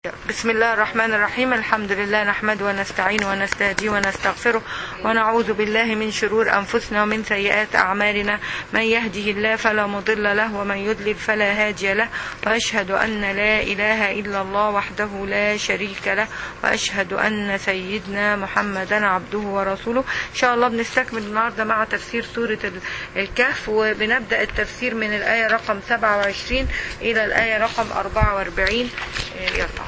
بسم الله الرحمن الرحيم الحمد لله نحمد ونستعين ونستهدي ونستغفره ونعوذ بالله من شرور أنفسنا ومن سيئات أعمالنا من يهده الله فلا مضل له ومن يضلل فلا هادي له وأشهد أن لا إله إلا الله وحده لا شريك له وأشهد أن سيدنا محمدا عبده ورسوله إن شاء الله بنستكمل النهاردة مع تفسير سورة الكهف وبنبدأ التفسير من الآية رقم 27 إلى الآية رقم 44 يرفع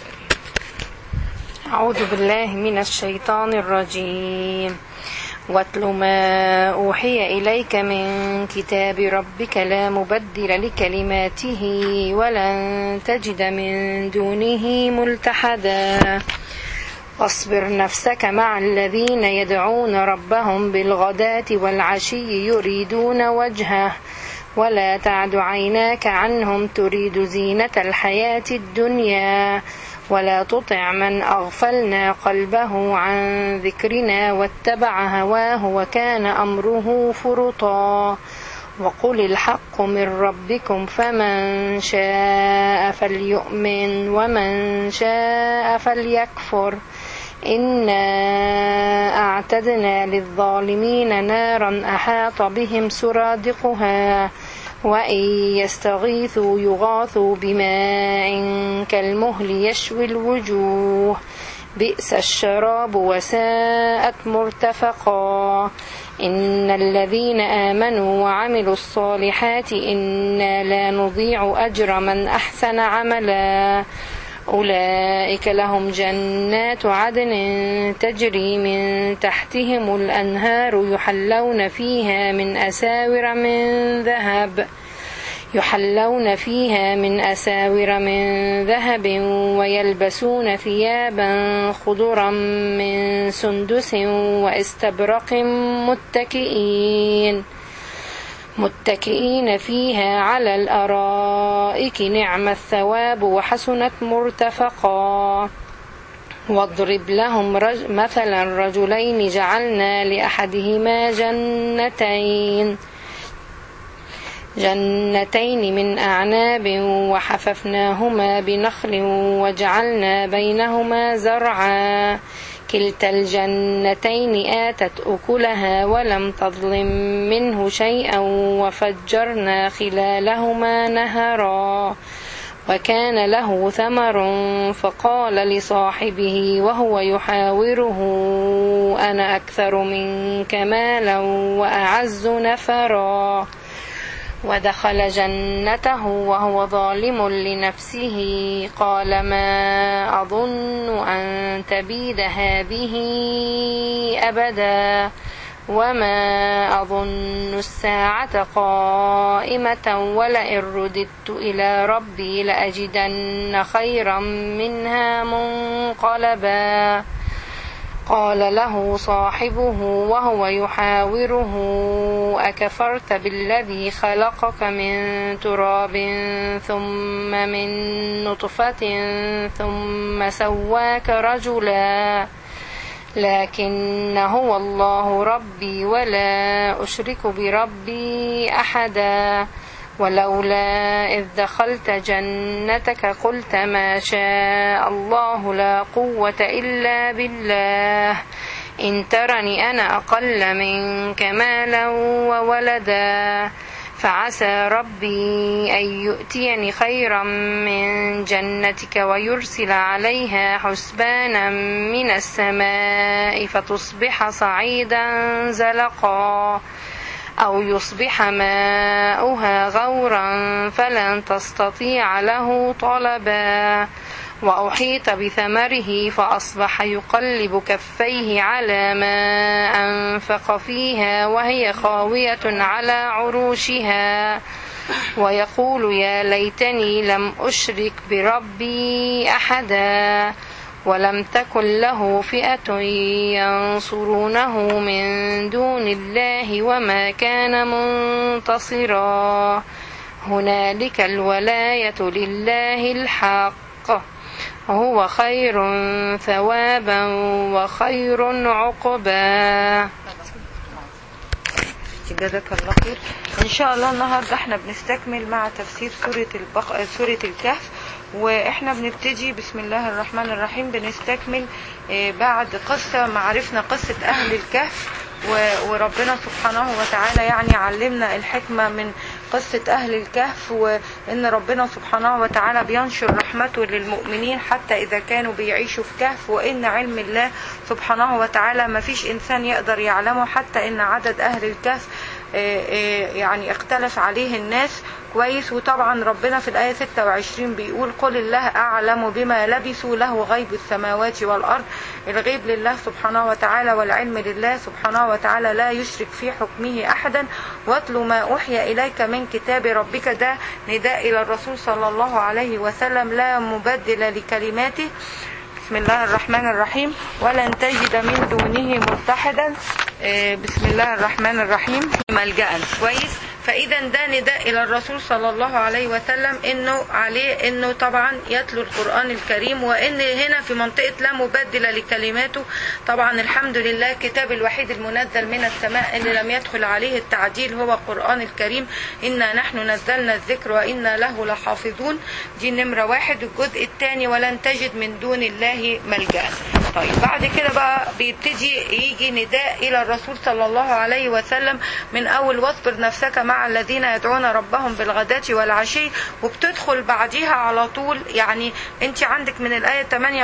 أعوذ بالله من الشيطان الرجيم واتل ما أوحي إليك من كتاب ربك لا مبدل لكلماته ولن تجد من دونه ملتحدا واصبر نفسك مع الذين يدعون ربهم بالغداة والعشي يريدون وجهه ولا تعد عيناك عنهم تريد زينة الحياة الدنيا ولا تطع من أغفلنا قلبه عن ذكرنا واتبع هواه وكان أمره فرطا وقل الحق من ربكم فمن شاء فليؤمن ومن شاء فليكفر إنا أعتدنا للظالمين نارا أحاط بهم سرادقها وإن يستغيثوا يغاثوا بماء كالمهل يشوي الوجوه بئس الشراب وساءت مرتفقا إن الذين آمنوا وعملوا الصالحات إنا لا نضيع أجر من أحسن عملا أولئك لهم جنات عدن تجري من تحتهم الأنهار يحلون فيها من أساور من ذهب يحلون فيها من أساور من ذهب ويلبسون ثيابا خضرا من سندس واستبرق متكئين متكئين فيها على الأرائك نعم الثواب وحسنت مرتفقا واضرب لهم رج مثلا رجلين جعلنا لأحدهما جنتين جنتين من أعناب وحففناهما بنخل وجعلنا بينهما زرعا كلتا الجنتين آتت أكلها ولم تظلم منه شيئا وفجرنا خلالهما نهرا وكان له ثمر فقال لصاحبه وهو يحاوره أنا أكثر منك مالا وأعز نفرا ودخل جنته وهو ظالم لنفسه قال ما أظن أن تبيد هذه أبدا وما أظن الساعة قائمة ولئن رددت إلى ربي لأجدن خيرا منها منقلبا قال له صاحبه وهو يحاوره أكفرت بالذي خلقك من تراب ثم من نطفة ثم سواك رجلا لكن هو الله ربي ولا أشرك بربي أحدا ولولا إذ دخلت جنتك قلت ما شاء الله لا قوة إلا بالله إن ترني أنا أقل منك مالا وولدا فعسى ربي أن يؤتيني خيرا من جنتك ويرسل عليها حسبانا من السماء فتصبح صعيدا زلقا أو يصبح ماؤها غورا فلن تستطيع له طلبا وأحيط بثمره فأصبح يقلب كفيه على ما أنفق فيها وهي خاوية على عروشها ويقول يا ليتني لم أشرك بربي أحدا ولم تكن له فئة ينصرونه من دون الله وما كان منتصرا هنالك الولاية لله الحق هو خير ثوابا وخير عقبا جزاك الله خير ان شاء الله النهارده احنا بنستكمل مع تفسير سورة البق... سورة الكهف واحنا بنبتدي بسم الله الرحمن الرحيم بنستكمل آه، بعد قصة معرفنا قصة أهل الكهف و- وربنا سبحانه وتعالى يعني علمنا الحكمة من قصة أهل الكهف وإن ربنا سبحانه وتعالى بينشر رحمته للمؤمنين حتى إذا كانوا بيعيشوا في كهف وإن علم الله سبحانه وتعالى ما فيش إنسان يقدر يعلمه حتى إن عدد أهل الكهف آه، آه، يعني اختلف عليه الناس كويس وطبعا ربنا في الآية 26 بيقول قل الله أعلم بما لبثوا له غيب السماوات والأرض الغيب لله سبحانه وتعالى والعلم لله سبحانه وتعالى لا يشرك في حكمه أحدا واتل ما أوحي إليك من كتاب ربك ده نداء إلى الرسول صلى الله عليه وسلم لا مبدل لكلماته بسم الله الرحمن الرحيم ولن تجد من دونه ملتحدا آه، بسم الله الرحمن الرحيم ملجأ كويس فإذا ده نداء إلى الرسول صلى الله عليه وسلم إنه عليه إنه طبعا يتلو القرآن الكريم وإن هنا في منطقة لا مبدل لكلماته طبعا الحمد لله الكتاب الوحيد المنزل من السماء اللي لم يدخل عليه التعديل هو القرآن الكريم إنا نحن نزلنا الذكر وإنا له لحافظون دي نمرة واحد الجزء الثاني ولن تجد من دون الله ملجأ طيب بعد كده بقى بيبتدي يجي نداء إلى الرسول صلى الله عليه وسلم من أول واصبر نفسك مع الذين يدعون ربهم بالغداة والعشي وبتدخل بعديها على طول يعني انت عندك من الآية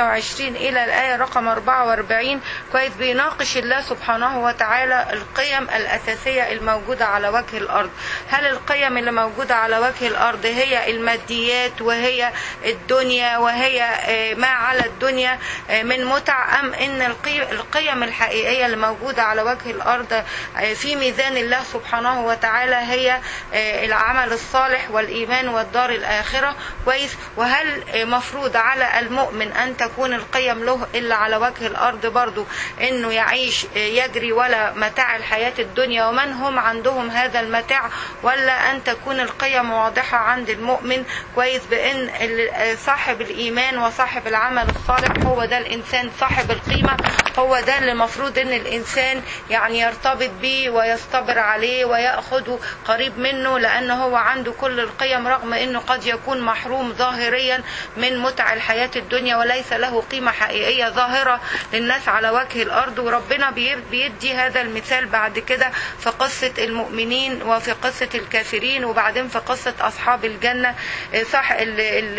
28 إلى الآية رقم 44 كويس بيناقش الله سبحانه وتعالى القيم الأساسية الموجودة على وجه الأرض هل القيم اللي موجودة على وجه الأرض هي الماديات وهي الدنيا وهي آه، ما على الدنيا آه، من متع أم إن القي- القيم الحقيقية اللي موجودة على وجه الأرض آه، في ميزان الله سبحانه وتعالى هي آه، العمل الصالح والإيمان والدار الآخرة كويس وهل آه، مفروض على المؤمن أن تكون القيم له إلا على وجه الأرض برضو إنه يعيش آه، يجري ولا متاع الحياة الدنيا ومن هم عندهم هذا المتاع ولا أن تكون القيم واضحة عند المؤمن كويس بأن ال- آه، صاحب الإيمان وصاحب العمل الصالح هو ده الإنسان صاحب القيمة هو ده اللي المفروض ان الانسان يعني يرتبط بيه ويصطبر عليه وياخذه قريب منه لان هو عنده كل القيم رغم انه قد يكون محروم ظاهريا من متع الحياه الدنيا وليس له قيمه حقيقيه ظاهره للناس على وجه الارض وربنا بي- بيدي هذا المثال بعد كده في قصه المؤمنين وفي قصه الكافرين وبعدين في قصه اصحاب الجنه صح ال-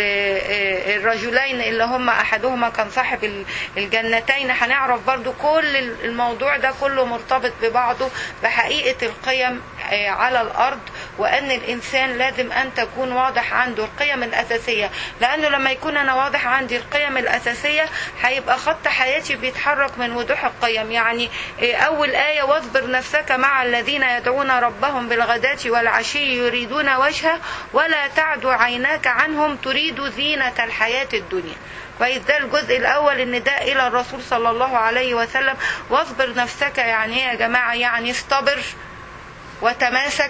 ال- الرجلين اللي هم احدهما كان صاحب ال- الجنتين هنعرف برضو كل الموضوع ده كله مرتبط ببعضه بحقيقة القيم آه، على الأرض وأن الإنسان لازم أن تكون واضح عنده القيم الأساسية لأنه لما يكون أنا واضح عندي القيم الأساسية هيبقى خط حياتي بيتحرك من وضوح القيم يعني آه، أول آية واصبر نفسك مع الذين يدعون ربهم بالغداة والعشي يريدون وجهه ولا تعد عيناك عنهم تريد زينة الحياة الدنيا كويس ده الجزء الاول النداء الى الرسول صلى الله عليه وسلم واصبر نفسك يعني ايه يا جماعه يعني اصطبر وتماسك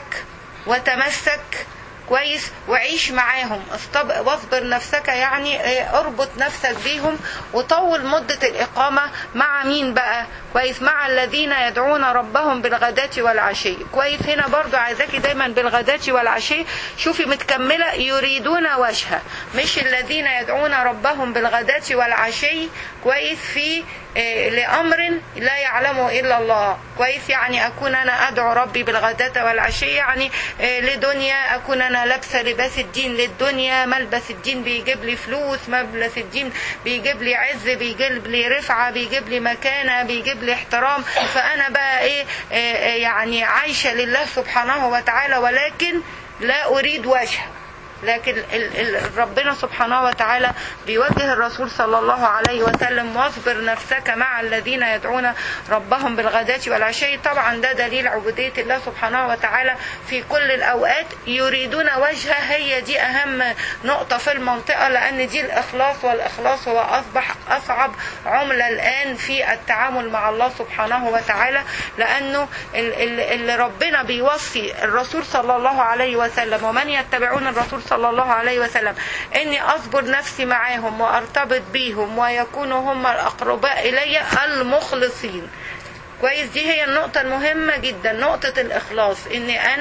وتمسك كويس وعيش معاهم اصطب- واصبر نفسك يعني اه، اربط نفسك بيهم وطول مدة الإقامة مع مين بقى كويس مع الذين يدعون ربهم بالغداة والعشي كويس هنا برضو عايزاكي دايما بالغداة والعشي شوفي متكملة يريدون وجهه مش الذين يدعون ربهم بالغداة والعشي كويس في اه، لأمر لا يعلمه إلا الله كويس يعني أكون أنا أدعو ربي بالغداة والعشي يعني اه، لدنيا أكون أنا لابسة لباس الدين للدنيا ملبس الدين بيجيب لي فلوس ملبس الدين بيجيب لي عز بيجيب لي رفعة بيجيب لي مكانة بيجيب لي احترام فأنا بقى إيه اه، اه، يعني عايشة لله سبحانه وتعالى ولكن لا أريد وجهه لكن ال- ال- ربنا سبحانه وتعالى بيوجه الرسول صلى الله عليه وسلم واصبر نفسك مع الذين يدعون ربهم بالغداة والعشي طبعا ده دليل عبودية الله سبحانه وتعالى في كل الأوقات يريدون وجهه هي دي أهم نقطة في المنطقة لأن دي الإخلاص والإخلاص هو أصبح أصعب عملة الآن في التعامل مع الله سبحانه وتعالى لأنه ال- ال- اللي ربنا بيوصي الرسول صلى الله عليه وسلم ومن يتبعون الرسول صلى الله عليه وسلم اني اصبر نفسي معاهم وارتبط بيهم ويكونوا هم الاقرباء الي المخلصين كويس دي هي النقطة المهمة جدا نقطة الإخلاص إن أنا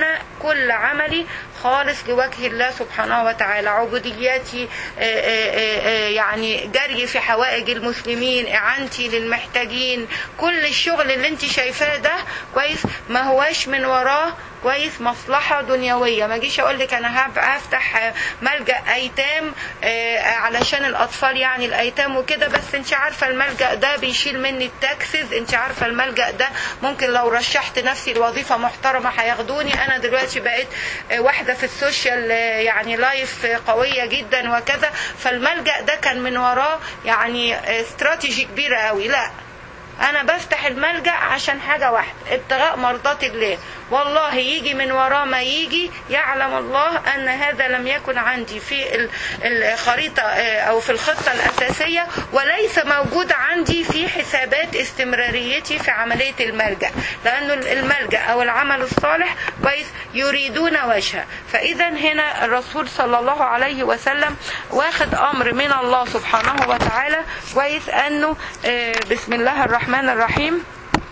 كل عملي خالص لوجه الله سبحانه وتعالى عبودياتي آه، آه، آه، يعني جري في حوائج المسلمين اعانتي للمحتاجين كل الشغل اللي انت شايفاه ده كويس ما هواش من وراه كويس مصلحة دنيوية ما جيش اقول لك انا هب- هفتح ملجأ ايتام آه، علشان الاطفال يعني الايتام وكده بس انت عارفة الملجأ ده بيشيل مني التاكسز انت عارفة الملجأ ده ممكن لو رشحت نفسي لوظيفة محترمة هياخدوني انا دلوقتي بقيت آه، واحدة في السوشيال آه، يعني لايف آه، قوية جدا وكذا فالملجأ ده كان من وراه يعني آه، استراتيجي كبيرة قوي لا انا بفتح الملجأ عشان حاجة واحدة ابتغاء مرضات الله والله يجي من وراه ما يجي يعلم الله ان هذا لم يكن عندي في ال- الخريطة آه، او في الخطة الاساسية وليس موجود عندي في حسابات استمراريتي في عملية الملجأ لانه الملجأ او العمل الصالح كويس يريدون وجهه فاذا هنا الرسول صلى الله عليه وسلم واخد امر من الله سبحانه وتعالى كويس انه آه، بسم الله الرحمن الرحيم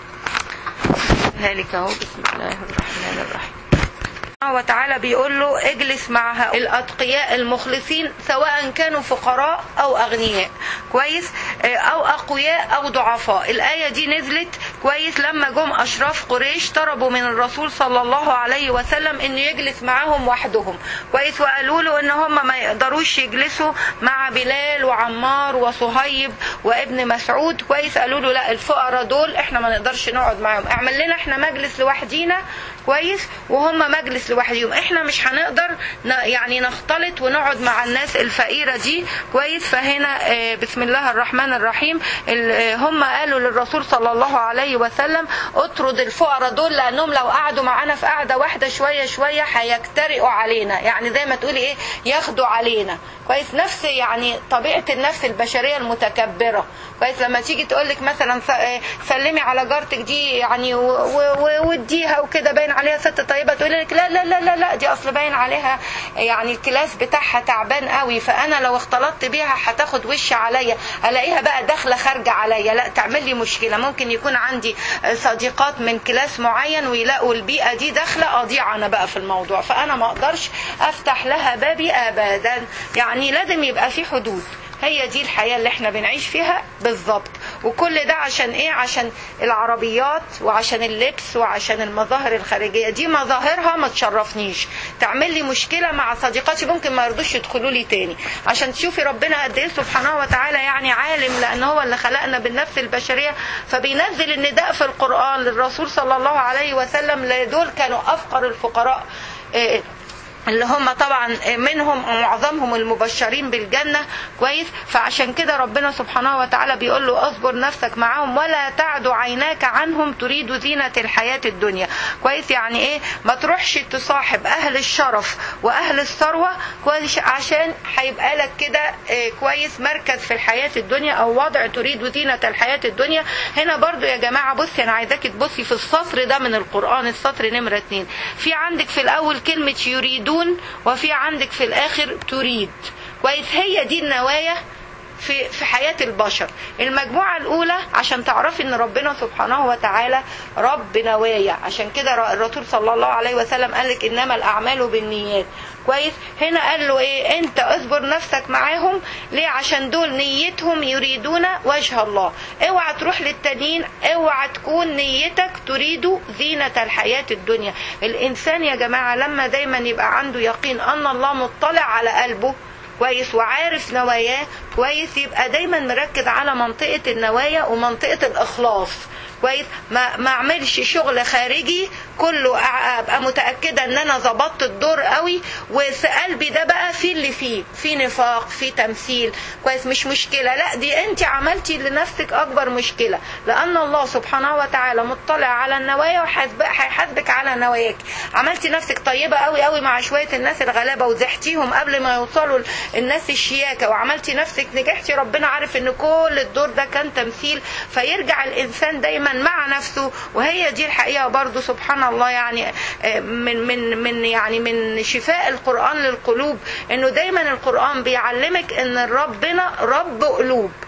هالك اهو بسم الله الرحمن الرحيم سبحانه وتعالى بيقول له اجلس مع هؤلاء الاتقياء المخلصين سواء كانوا فقراء او اغنياء كويس آه، او اقوياء او ضعفاء الايه دي نزلت كويس لما جم اشراف قريش طلبوا من الرسول صلى الله عليه وسلم انه يجلس معاهم وحدهم كويس وقالوا له ان هم ما يقدروش يجلسوا مع بلال وعمار وصهيب وابن مسعود كويس قالوا له لا الفقراء دول احنا ما نقدرش نقعد معاهم اعمل لنا احنا مجلس لوحدينا كويس وهم مجلس لوحدهم احنا مش هنقدر ن- يعني نختلط ونقعد مع الناس الفقيرة دي كويس فهنا آه، بسم الله الرحمن الرحيم ال- آه، هم قالوا للرسول صلى الله عليه وسلم اطرد الفقراء دول لانهم لو قعدوا معانا في قعدة واحدة شوية شوية هيجترئوا علينا يعني زي ما تقولي ايه ياخدوا علينا كويس نفس يعني طبيعة النفس البشرية المتكبرة كويس لما تيجي تقول لك مثلا س- آه، سلمي على جارتك دي يعني و- و- و- واديها وكده باين عليها ست طيبة تقول لك لا لا لا لا لا دي اصل باين عليها يعني الكلاس بتاعها تعبان قوي فانا لو اختلطت بيها هتاخد وش عليا الاقيها بقى داخله خارجه عليا لا تعمل لي مشكله ممكن يكون عندي صديقات من كلاس معين ويلاقوا البيئه دي داخله اضيع انا بقى في الموضوع فانا ما اقدرش افتح لها بابي ابدا يعني لازم يبقى في حدود هي دي الحياة اللي احنا بنعيش فيها بالظبط وكل ده عشان ايه عشان العربيات وعشان اللبس وعشان المظاهر الخارجية دي مظاهرها ما تشرفنيش تعمل لي مشكلة مع صديقاتي ممكن ما يرضوش يدخلوا لي تاني عشان تشوفي ربنا قد ايه سبحانه وتعالى يعني عالم لان هو اللي خلقنا بالنفس البشرية فبينزل النداء في القرآن للرسول صلى الله عليه وسلم دول كانوا افقر الفقراء إيه اللي هم طبعا منهم معظمهم المبشرين بالجنة كويس فعشان كده ربنا سبحانه وتعالى بيقول له اصبر نفسك معاهم ولا تعد عيناك عنهم تريد زينة الحياة الدنيا كويس يعني ايه ما تروحش تصاحب اهل الشرف واهل الثروة كويس عشان هيبقى لك كده إيه كويس مركز في الحياة الدنيا او وضع تريد زينة الحياة الدنيا هنا برضو يا جماعة بصي انا عايزاكي تبصي في السطر ده من القرآن السطر نمرة اتنين في عندك في الاول كلمة يريدون وفي عندك في الاخر تريد كويس هي دي النوايا في في حياة البشر المجموعة الأولى عشان تعرفي إن ربنا سبحانه وتعالى رب نوايا عشان كده الرسول صلى الله عليه وسلم قال لك إنما الأعمال بالنيات كويس هنا قال له ايه انت اصبر نفسك معاهم ليه عشان دول نيتهم يريدون وجه الله اوعى تروح للتانيين اوعى تكون نيتك تريد زينة الحياة الدنيا الانسان يا جماعة لما دايما يبقى عنده يقين ان الله مطلع على قلبه كويس وعارف نواياه كويس يبقى دايما مركز على منطقة النوايا ومنطقة الإخلاص كويس ما ما اعملش شغل خارجي كله ابقى متاكده ان انا ظبطت الدور قوي وفي قلبي ده بقى في اللي فيه في نفاق في تمثيل كويس مش مشكله لا دي انت عملتي لنفسك اكبر مشكله لان الله سبحانه وتعالى مطلع على النوايا وهيحاسبك على نواياك عملتي نفسك طيبه قوي قوي مع شويه الناس الغلابه وزحتيهم قبل ما يوصلوا الناس الشياكه وعملتي نفسك نجحتي ربنا عارف ان كل الدور ده كان تمثيل فيرجع الانسان دايما مع نفسه وهي دي الحقيقه برضو سبحان الله يعني من من من يعني من شفاء القران للقلوب انه دايما القران بيعلمك ان ربنا رب قلوب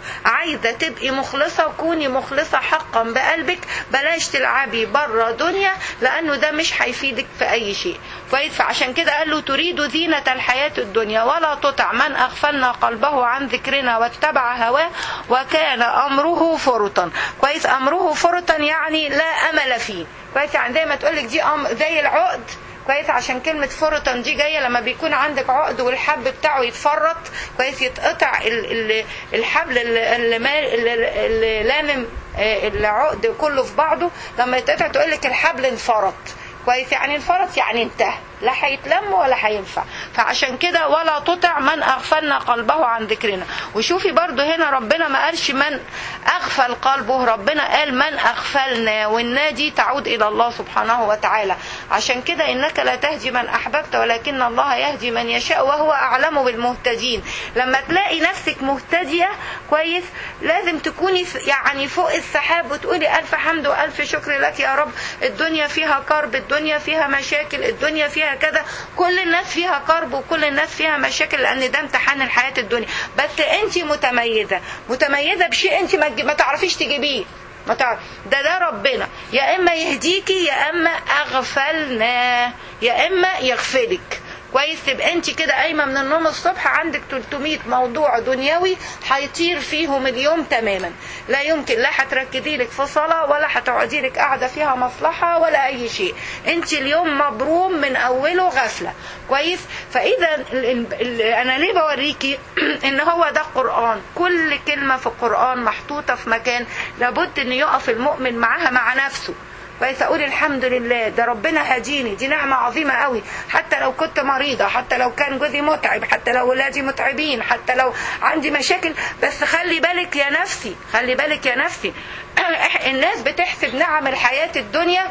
عايزه تبقي مخلصه وكوني مخلصه حقا بقلبك بلاش تلعبي بره دنيا لانه ده مش هيفيدك في اي شيء كويس فعشان كده قال له تريد زينه الحياه الدنيا ولا تطع من اغفلنا قلبه عن ذكرنا واتبع هواه وكان امره فرطا كويس امره فرطا يعني لا امل فيه كويس يعني زي ما تقول لك دي أم زي العقد كويس عشان كلمة فرطا دي جاية لما بيكون عندك عقد والحب بتاعه يتفرط كويس يتقطع ال- ال- الحبل اللي, اللي, ما- اللي, اللي لامم آه، العقد كله في بعضه لما يتقطع تقول لك الحبل انفرط كويس يعني انفرط يعني انتهى لا هيتلم ولا هينفع فعشان كده ولا تطع من اغفلنا قلبه عن ذكرنا وشوفي برضو هنا ربنا ما قالش من اغفل قلبه ربنا قال من اغفلنا والنا دي تعود الى الله سبحانه وتعالى عشان كده انك لا تهدي من احببت ولكن الله يهدي من يشاء وهو اعلم بالمهتدين لما تلاقي نفسك مهتديه كويس لازم تكوني ف- يعني فوق السحاب وتقولي الف حمد والف شكر لك يا رب الدنيا فيها كرب الدنيا فيها مشاكل الدنيا فيها كذا كل الناس فيها كرب وكل الناس فيها مشاكل لان ده امتحان الحياه الدنيا بس انت متميزه متميزه بشيء انت ما تج- ما تعرفيش تجيبيه ما تعرف ده ده ربنا يا اما يهديكي يا اما اغفلنا يا اما يغفلك كويس تبقى انت كده قايمه من النوم الصبح عندك 300 موضوع دنيوي هيطير فيهم اليوم تماما لا يمكن لا هتركزي لك في صلاه ولا هتقعدي لك قاعده فيها مصلحه ولا اي شيء انت اليوم مبروم من اوله غفله كويس فاذا ال- ال- ال- انا ليه بوريكي ان هو ده قران كل كلمه في القران محطوطه في مكان لابد ان يقف المؤمن معاها مع نفسه كويس اقول الحمد لله ده ربنا هديني دي نعمه عظيمه قوي حتى لو كنت مريضه حتى لو كان جوزي متعب حتى لو ولادي متعبين حتى لو عندي مشاكل بس خلي بالك يا نفسي خلي بالك يا نفسي الناس بتحسب نعم الحياه الدنيا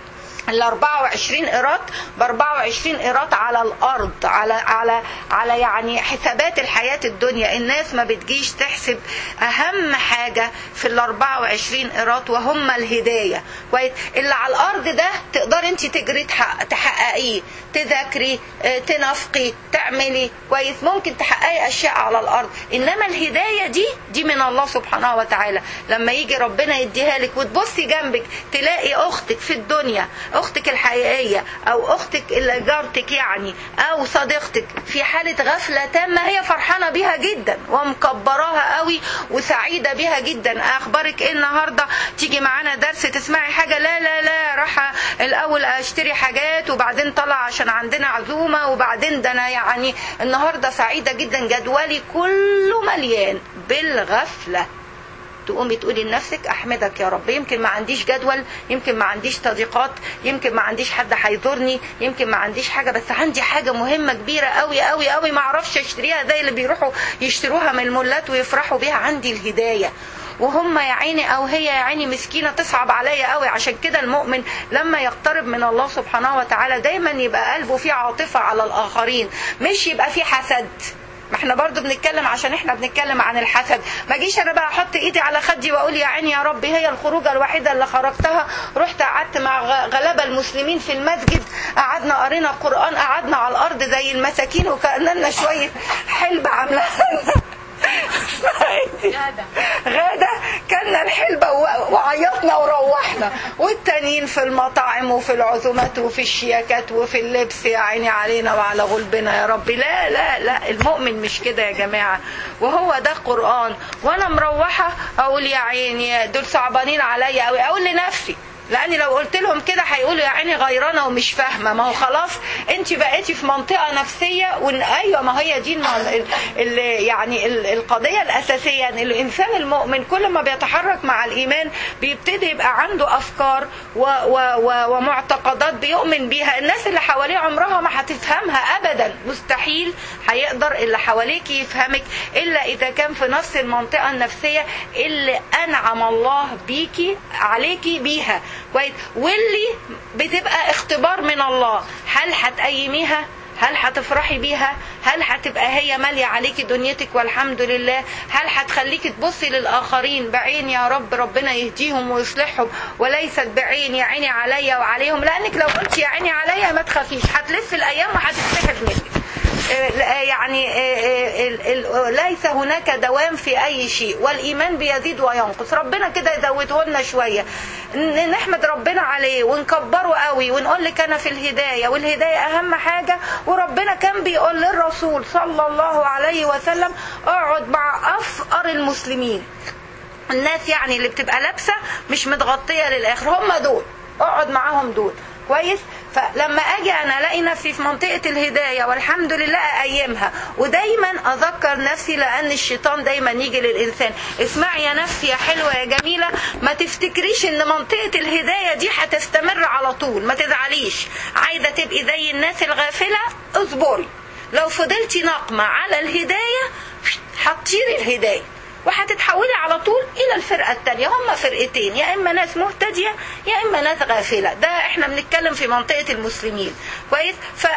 ال 24 قيراط ب 24 قيراط على الارض على على على يعني حسابات الحياه الدنيا الناس ما بتجيش تحسب اهم حاجه في ال 24 قيراط وهم الهدايه كويس اللي على الارض ده تقدري انت تجري تحقق- تحققيه تذاكري آه، تنافقي تعملي كويس ممكن تحققي اشياء على الارض انما الهدايه دي دي من الله سبحانه وتعالى لما يجي ربنا يديها لك وتبصي جنبك تلاقي اختك في الدنيا اختك الحقيقيه او اختك اللي جارتك يعني او صديقتك في حاله غفله تامه هي فرحانه بيها جدا ومكبراها قوي وسعيده بيها جدا اخبارك ايه النهارده تيجي معانا درس تسمعي حاجه لا لا لا راح الاول اشتري حاجات وبعدين طلع عشان عندنا عزومه وبعدين ده انا يعني النهارده سعيده جدا جدولي كله مليان بالغفله تقومي تقولي لنفسك احمدك يا رب يمكن ما عنديش جدول يمكن ما عنديش صديقات يمكن ما عنديش حد هيزورني يمكن ما عنديش حاجه بس عندي حاجه مهمه كبيره قوي قوي قوي ما اعرفش اشتريها زي اللي بيروحوا يشتروها من المولات ويفرحوا بيها عندي الهدايه وهم يا عيني او هي يا عيني مسكينه تصعب عليا قوي عشان كده المؤمن لما يقترب من الله سبحانه وتعالى دايما يبقى قلبه فيه عاطفه على الاخرين مش يبقى فيه حسد ما احنا برضو بنتكلم عشان احنا بنتكلم عن الحسد ما جيش انا بقى احط ايدي على خدي واقول يا عيني يا رب هي الخروجه الوحيده اللي خرجتها رحت قعدت مع غ- غلابه المسلمين في المسجد قعدنا قرينا القران قعدنا على الارض زي المساكين وكاننا شويه حلبه عامله غادة كلنا الحلبة و- وعيطنا وروحنا والتانيين في المطاعم وفي العزومات وفي الشياكات وفي اللبس يا عيني علينا وعلى غلبنا يا رب لا لا لا المؤمن مش كده يا جماعة وهو ده قرآن وانا مروحة اقول يا عيني دول صعبانين عليا قوي اقول لنفسي لاني لو قلت لهم كده هيقولوا يا عيني غيرانه ومش فاهمه ما هو خلاص انت بقيتي في منطقه نفسيه وان ايوه ما هي دي الم- ال- ال- يعني ال- القضيه الاساسيه ان الانسان المؤمن كل ما بيتحرك مع الايمان بيبتدي يبقى عنده افكار و و و ومعتقدات بيؤمن بيها الناس اللي حواليه عمرها ما هتفهمها ابدا مستحيل هيقدر اللي حواليك يفهمك الا اذا كان في نفس المنطقه النفسيه اللي انعم الله بيكي عليكي بيها كويس واللي بتبقى اختبار من الله هل هتقيميها هل هتفرحي بيها هل هتبقى هي مالية عليكي دنيتك والحمد لله هل هتخليكي تبصي للآخرين بعين يا رب ربنا يهديهم ويصلحهم وليست بعين يا عيني عليا وعليهم لأنك لو قلت يا عيني عليا ما تخافيش هتلف الأيام وهتتسحب منك آه، يعني آه، ال- ال- ليس هناك دوام في اي شيء والايمان بيزيد وينقص ربنا كده يزوده لنا شويه ن- نحمد ربنا عليه ونكبره قوي ونقول لك انا في الهدايه والهدايه اهم حاجه وربنا كان بيقول للرسول صلى الله عليه وسلم اقعد مع افقر المسلمين الناس يعني اللي بتبقى لابسه مش متغطيه للاخر هم دول اقعد معاهم دول كويس فلما اجي انا الاقي نفسي في منطقه الهدايه والحمد لله اقيمها ودايما اذكر نفسي لان الشيطان دايما يجي للانسان اسمعي يا نفسي يا حلوه يا جميله ما تفتكريش ان منطقه الهدايه دي هتستمر على طول ما تزعليش عايزه تبقي زي الناس الغافله اصبري لو فضلتي ناقمه على الهدايه هتطيري الهدايه وهتتحولي على طول الى الفرقه الثانيه هم فرقتين يا اما ناس مهتديه يا اما ناس غافله ده احنا بنتكلم في منطقه المسلمين كويس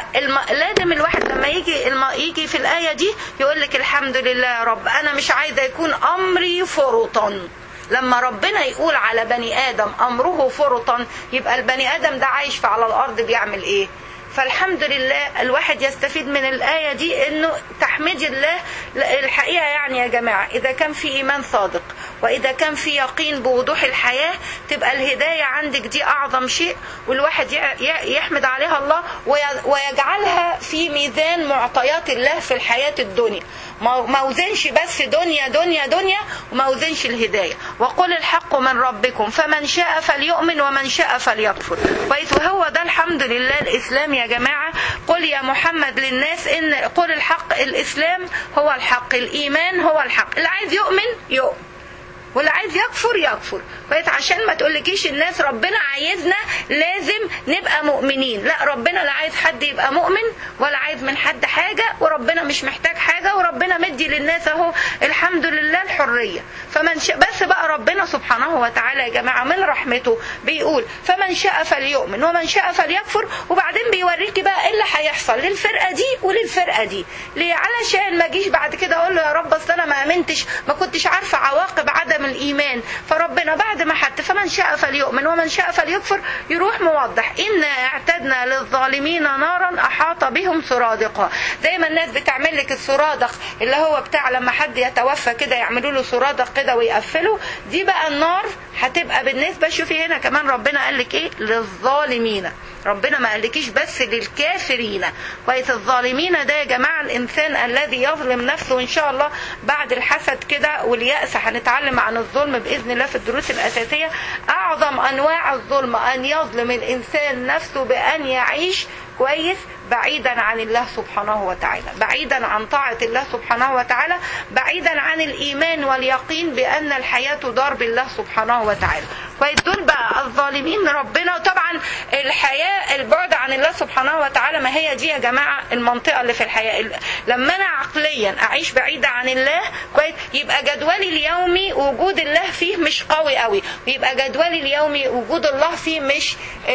فلازم الواحد لما يجي الم... يجي في الايه دي يقول لك الحمد لله يا رب انا مش عايزه يكون امري فرطا لما ربنا يقول على بني ادم امره فرطا يبقى البني ادم ده عايش في على الارض بيعمل ايه فالحمد لله الواحد يستفيد من الآية دي انه تحميد الله الحقيقة يعني يا جماعة اذا كان في ايمان صادق واذا كان في يقين بوضوح الحياة تبقى الهداية عندك دي اعظم شيء والواحد ي- ي- يحمد عليها الله وي- ويجعلها في ميزان معطيات الله في الحياة الدنيا ما ما وزنش بس دنيا دنيا دنيا وما وزنش الهداية وقل الحق من ربكم فمن شاء فليؤمن ومن شاء فليكفر كويس وهو ده الحمد لله الإسلام يا جماعة قل يا محمد للناس إن قل الحق الإسلام هو الحق الإيمان هو الحق اللي عايز يؤمن يؤمن واللي عايز يكفر يكفر كويس عشان ما تقولكيش الناس ربنا عايزنا لازم نبقى مؤمنين لا ربنا لا عايز حد يبقى مؤمن ولا عايز من حد حاجة وربنا مش محتاج حاجة وربنا مدي للناس اهو الحمد لله الحرية فمن شاء بس بقى ربنا سبحانه وتعالى يا جماعة من رحمته بيقول فمن شاء فليؤمن ومن شاء فليكفر وبعدين بيوريكي بقى ايه اللي هيحصل للفرقة دي وللفرقة دي ليه علشان ما اجيش بعد كده اقول له يا رب اصل انا ما امنتش ما كنتش عارفة عواقب عدم الايمان فربنا بعد ما حتى فمن شاء فليؤمن ومن شاء فليكفر يروح موضح إنا اعتدنا للظالمين نارا أحاط بهم سرادقها زي ما الناس بتعمل لك السرادق اللي هو بتاع لما حد يتوفى كده يعملوا له سرادق كده ويقفلوا دي بقى النار هتبقى بالنسبة شوفي هنا كمان ربنا قال لك ايه للظالمين ربنا ما قالكيش بس للكافرين كويس الظالمين ده يا جماعة الإنسان الذي يظلم نفسه إن شاء الله بعد الحسد كده واليأس هنتعلم عن الظلم بإذن الله في الدروس الأساسية أعظم أنواع الظلم أن يظلم الإنسان نفسه بأن يعيش كويس بعيدا عن الله سبحانه وتعالى بعيدا عن طاعة الله سبحانه وتعالى بعيدا عن الإيمان واليقين بأن الحياة دار بالله سبحانه وتعالى كويس دول بقى الظالمين ربنا طبعا الحياة البعد عن الله سبحانه وتعالى ما هي دي يا جماعة المنطقة اللي في الحياة لما أنا عقليا أعيش بعيدة عن الله كويس يبقى جدولي اليومي وجود الله فيه مش قوي قوي ويبقى جدولي اليومي وجود الله فيه مش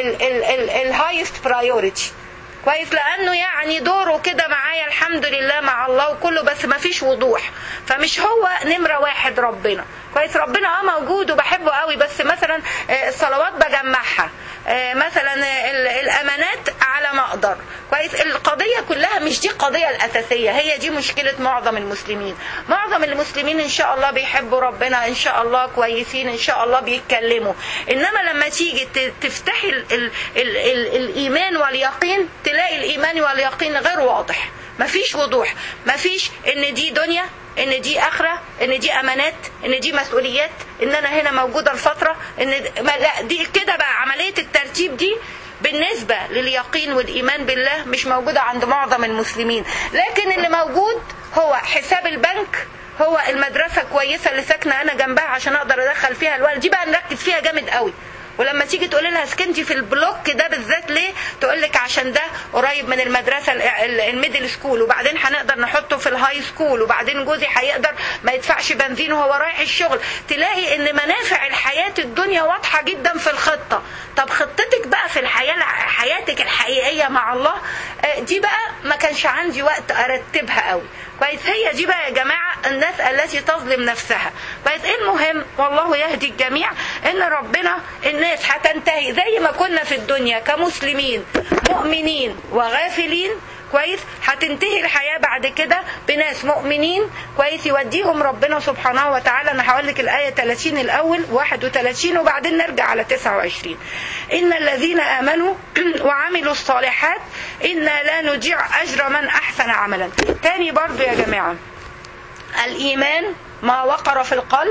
الهايست برايورتي كويس لانه يعني دوره كده معايا الحمد لله مع الله وكله بس ما فيش وضوح فمش هو نمرة واحد ربنا كويس ربنا اه موجود وبحبه قوي بس مثلا الصلوات بجمعها مثلا الامانات على ما اقدر كويس القضيه كلها مش دي القضيه الاساسيه هي دي مشكله معظم المسلمين معظم المسلمين ان شاء الله بيحبوا ربنا ان شاء الله كويسين ان شاء الله بيتكلموا انما لما تيجي تفتحي ال ال ال ال الايمان واليقين تلاقي الايمان واليقين غير واضح مفيش وضوح مفيش ان دي دنيا ان دي اخره ان دي امانات ان دي مسؤوليات ان انا هنا موجوده الفتره ان لا دي كده بقى عمليه الترتيب دي بالنسبة لليقين والإيمان بالله مش موجودة عند معظم المسلمين لكن اللي موجود هو حساب البنك هو المدرسة كويسة اللي ساكنة أنا جنبها عشان أقدر أدخل فيها الولد دي بقى نركز فيها جامد قوي ولما تيجي تقولي لها سكنتي في البلوك ده بالذات ليه تقول لك عشان ده قريب من المدرسه الميدل سكول وبعدين هنقدر نحطه في الهاي سكول وبعدين جوزي هيقدر ما يدفعش بنزين وهو رايح الشغل تلاقي ان منافع الحياه الدنيا واضحه جدا في الخطه طب خطتك بقى في الحياه حياتك الحقيقيه مع الله دي بقى ما كانش عندي وقت ارتبها قوي كويس هي دي بقى يا جماعه الناس التي تظلم نفسها كويس ايه المهم والله يهدي الجميع ان ربنا الناس هتنتهي زي ما كنا في الدنيا كمسلمين مؤمنين وغافلين كويس هتنتهي الحياه بعد كده بناس مؤمنين كويس يوديهم ربنا سبحانه وتعالى انا هقول لك الايه 30 الاول 31 وبعدين نرجع على 29 ان الذين امنوا وعملوا الصالحات انا لا نضيع اجر من احسن عملا تاني برضو يا جماعه الايمان ما وقر في القلب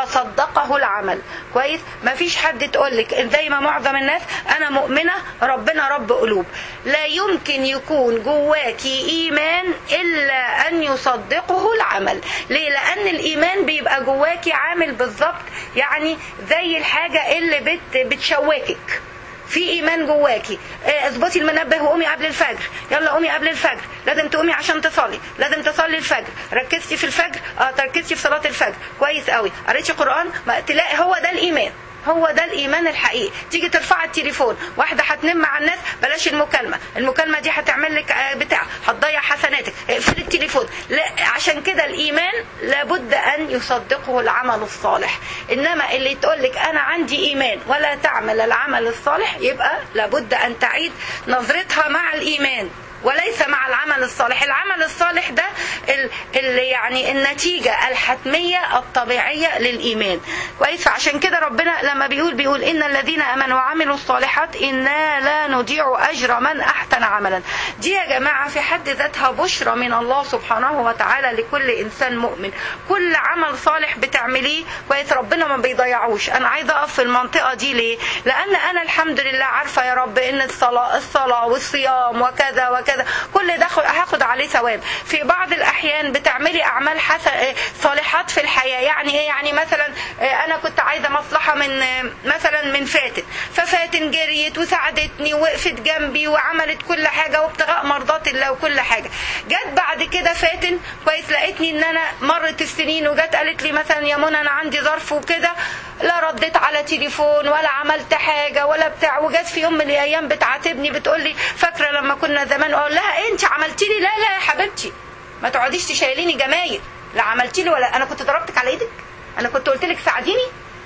وصدقه العمل كويس ما فيش حد تقول لك زي ما معظم الناس انا مؤمنه ربنا رب قلوب لا يمكن يكون جواكي ايمان الا ان يصدقه العمل ليه لان الايمان بيبقى جواكي عامل بالظبط يعني زي الحاجه اللي بت بتشوكك في ايمان جواكي آه، اظبطي المنبه وقومي قبل الفجر يلا قومي قبل الفجر لازم تقومي عشان تصلي لازم تصلي الفجر ركزتي في الفجر اه تركزتي في صلاه الفجر كويس قوي قريتي قران ما تلاقي هو ده الايمان هو ده الايمان الحقيقي تيجي ترفعي التليفون واحده هتنم مع الناس بلاش المكالمه المكالمه دي هتعمل لك آه، بتاع هتضيع حسناتك اقفلي التليفون لا عشان كده الايمان لابد ان يصدقه العمل الصالح انما اللي تقول لك انا عندي ايمان ولا تعمل العمل الصالح يبقى لابد ان تعيد نظرتها مع الايمان وليس مع العمل الصالح العمل الصالح ده ال ال يعني النتيجة الحتمية الطبيعية للإيمان كويس فعشان كده ربنا لما بيقول بيقول إن الذين آمنوا وعملوا الصالحات إنا لا نضيع أجر من أحسن عملا دي يا جماعة في حد ذاتها بشرى من الله سبحانه وتعالى لكل إنسان مؤمن كل عمل صالح بتعمليه كويس ربنا ما بيضيعوش أنا عايزة أقف في المنطقة دي ليه لأن أنا الحمد لله عارفة يا رب إن الصلاة الصلاة والصيام وكذا وكذا كل ده هاخد عليه ثواب في بعض الأحيان بتعملي أعمال حسن صالحات في الحياة يعني إيه يعني مثلا أنا كنت عايزة مصلحة من مثلا من فاتن ففاتن جريت وساعدتني ووقفت جنبي وعملت كل حاجة وابتغاء مرضات الله وكل حاجة جت بعد كده فاتن كويس لقيتني ان انا مرت السنين وجت قالت لي مثلا يا منى انا عندي ظرف وكده لا رديت على تليفون ولا عملت حاجة ولا بتاع وجت في يوم من الايام بتعاتبني بتقول لي فاكرة لما كنا زمان اقول لها إيه انت عملتي لي لا لا يا حبيبتي ما تقعديش تشيليني جمايل لا عملتي لي ولا انا كنت ضربتك على ايدك انا كنت قلت لك ساعديني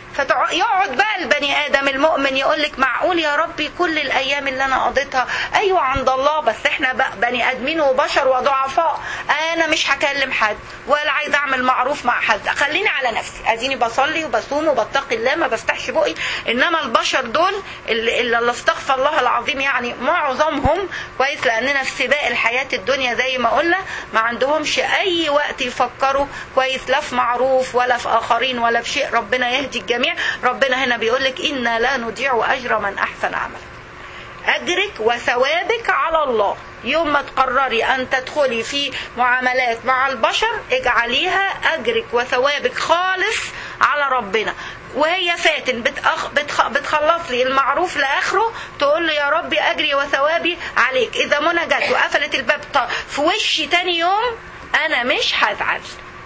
فيقعد بقى البني ادم المؤمن يقول لك معقول يا ربي كل الايام اللي انا قضيتها ايوه عند الله بس احنا بقى بني ادمين وبشر وضعفاء انا مش هكلم حد ولا عايز اعمل معروف مع حد خليني على نفسي اديني بصلي وبصوم وبتقي الله ما بفتحش بقي انما البشر دول اللي, اللي استغفر الله العظيم يعني معظمهم كويس لاننا في سباق الحياه الدنيا زي ما قلنا ما عندهمش اي وقت يفكروا كويس لا في معروف ولا في اخرين ولا في شيء ربنا يهدي الجميع ربنا هنا بيقول لك إنا لا نضيع أجر من أحسن عملا أجرك وثوابك على الله يوم ما تقرري أن تدخلي في معاملات مع البشر اجعليها أجرك وثوابك خالص على ربنا وهي فاتن بتأخ بتخ بتخلص لي المعروف لاخره تقول له يا ربي اجري وثوابي عليك اذا منى جت وقفلت الباب في وشي تاني يوم انا مش هزعل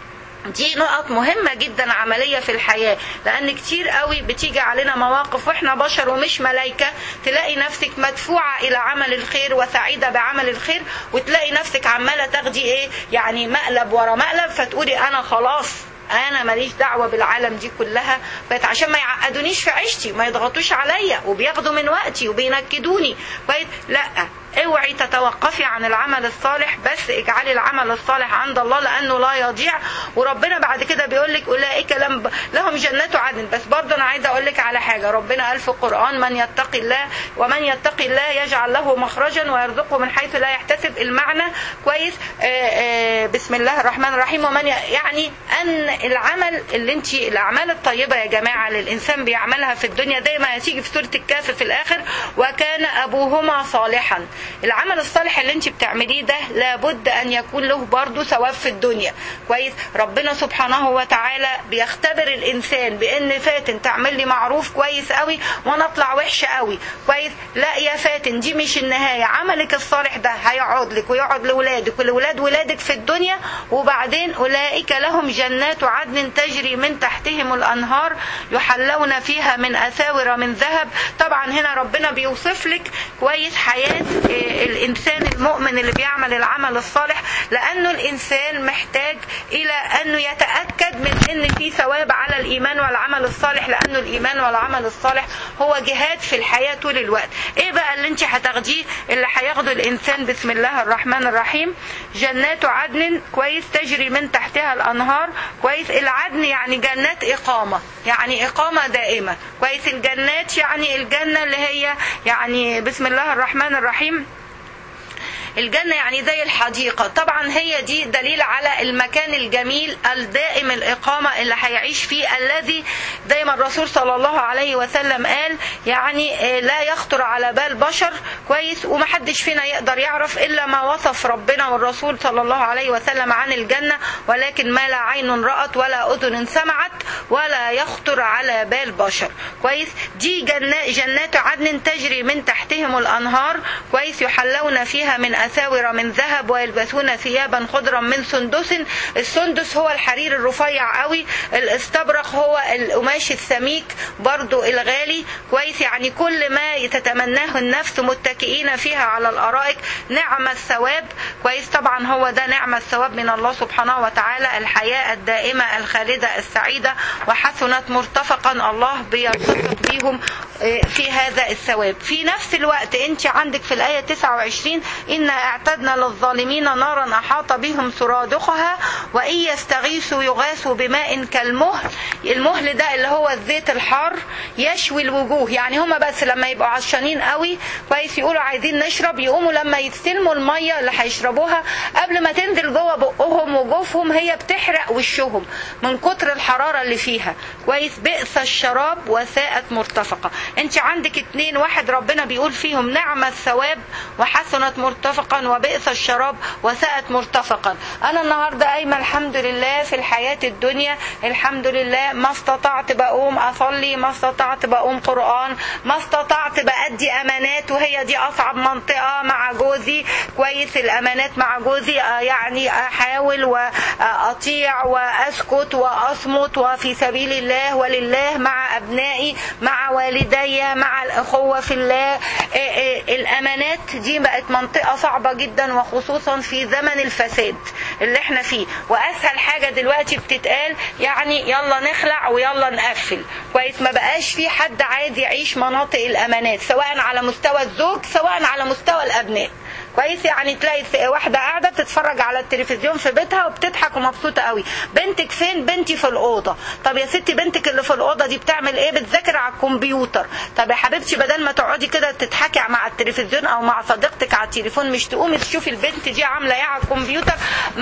دي نقط مهمة جدا عملية في الحياة لأن كتير قوي بتيجي علينا مواقف وإحنا بشر ومش ملايكة تلاقي نفسك مدفوعة إلى عمل الخير وسعيدة بعمل الخير وتلاقي نفسك عمالة تاخدي إيه يعني مقلب ورا مقلب فتقولي أنا خلاص انا ماليش دعوه بالعالم دي كلها بقت عشان ما يعقدونيش في عيشتي ما يضغطوش عليا وبياخدوا من وقتي وبينكدوني كويس لا اوعي تتوقفي عن العمل الصالح بس اجعلي العمل الصالح عند الله لانه لا يضيع وربنا بعد كده بيقول لك اولئك لم لهم جنات عدن بس برضه انا عايزه اقول لك على حاجه ربنا قال في القران من يتقي الله ومن يتقي الله يجعل له مخرجا ويرزقه من حيث لا يحتسب المعنى كويس آآ آآ بسم الله الرحمن الرحيم ومن يعني ان العمل اللي انت الاعمال الطيبه يا جماعه اللي الانسان بيعملها في الدنيا زي ما هتيجي في سوره الكهف في الاخر وكان ابوهما صالحا العمل الصالح اللي انت بتعمليه ده لابد ان يكون له برضه ثواب في الدنيا كويس ربنا سبحانه وتعالى بيختبر الانسان بان فاتن تعمل لي معروف كويس قوي وانا اطلع وحشه قوي كويس لا يا فاتن دي مش النهايه عملك الصالح ده هيقعد لك ويقعد لاولادك ولولاد ولادك في الدنيا وبعدين اولئك لهم جنات عدن تجري من تحتهم الانهار يحلون فيها من اساور من ذهب طبعا هنا ربنا بيوصف لك كويس حياه الإنسان المؤمن اللي بيعمل العمل الصالح لأنه الإنسان محتاج إلى أنه يتأكد من أن في ثواب على الايمان والعمل الصالح لانه الايمان والعمل الصالح هو جهاد في الحياه طول الوقت ايه بقى اللي انت هتاخديه اللي هياخده الانسان بسم الله الرحمن الرحيم جنات عدن كويس تجري من تحتها الانهار كويس العدن يعني جنات اقامه يعني اقامه دائمه كويس الجنات يعني الجنه اللي هي يعني بسم الله الرحمن الرحيم الجنة يعني زي الحديقة طبعا هي دي دليل على المكان الجميل الدائم الإقامة اللي هيعيش فيه الذي دايما الرسول صلى الله عليه وسلم قال يعني لا يخطر على بال بشر كويس ومحدش فينا يقدر يعرف إلا ما وصف ربنا والرسول صلى الله عليه وسلم عن الجنة ولكن ما لا عين رأت ولا أذن سمعت ولا يخطر على بال بشر كويس دي جنات, جنات عدن تجري من تحتهم الأنهار كويس يحلون فيها من أساور من ذهب ويلبسون ثيابا خضرا من سندس السندس هو الحرير الرفيع قوي الاستبرق هو القماش السميك برضو الغالي كويس يعني كل ما تتمناه النفس متكئين فيها على الأرائك نعم الثواب كويس طبعا هو ده نعم الثواب من الله سبحانه وتعالى الحياة الدائمة الخالدة السعيدة وحسنت مرتفقا الله بيرتفق بيهم في هذا الثواب في نفس الوقت انت عندك في الآية 29 إن اعتدنا للظالمين نارا أحاط بهم سرادقها وإن يستغيثوا يغاثوا بماء كالمهل المهل ده اللي هو الزيت الحار يشوي الوجوه يعني هما بس لما يبقوا عطشانين قوي كويس يقولوا عايزين نشرب يقوموا لما يستلموا المية اللي هيشربوها قبل ما تنزل جوه بقهم وجوفهم هي بتحرق وشهم من كتر الحرارة اللي فيها كويس بئس الشراب وساءت مرتفقة انت عندك اتنين واحد ربنا بيقول فيهم نعم الثواب وحسنت مرتفقا وبئس الشراب وساءت مرتفقا انا النهارده قايمه الحمد لله في الحياه الدنيا الحمد لله ما استطعت بقوم اصلي ما استطعت بقوم قران ما استطعت بادي امانات وهي دي اصعب منطقه مع جوزي كويس الامانات مع جوزي يعني احاول واطيع واسكت واصمت وفي سبيل الله ولله مع ابنائي مع والدي مع الاخوه في الله الامانات دي بقت منطقه صعبه جدا وخصوصا في زمن الفساد اللي احنا فيه واسهل حاجه دلوقتي بتتقال يعني يلا نخلع ويلا نقفل كويس ما بقاش في حد عايز يعيش مناطق الامانات سواء على مستوى الزوج سواء على مستوى الابناء كويس يعني تلاقي واحده قاعده بتتفرج على التلفزيون في بيتها وبتضحك ومبسوطه قوي بنتك فين بنتي في الاوضه طب يا ستي بنتك اللي في الاوضه دي بتعمل ايه بتذاكر على الكمبيوتر طب يا حبيبتي بدل ما تقعدي كده تضحكي مع التلفزيون او مع صديقتك على التليفون مش تقومي تشوفي البنت دي عامله ايه على الكمبيوتر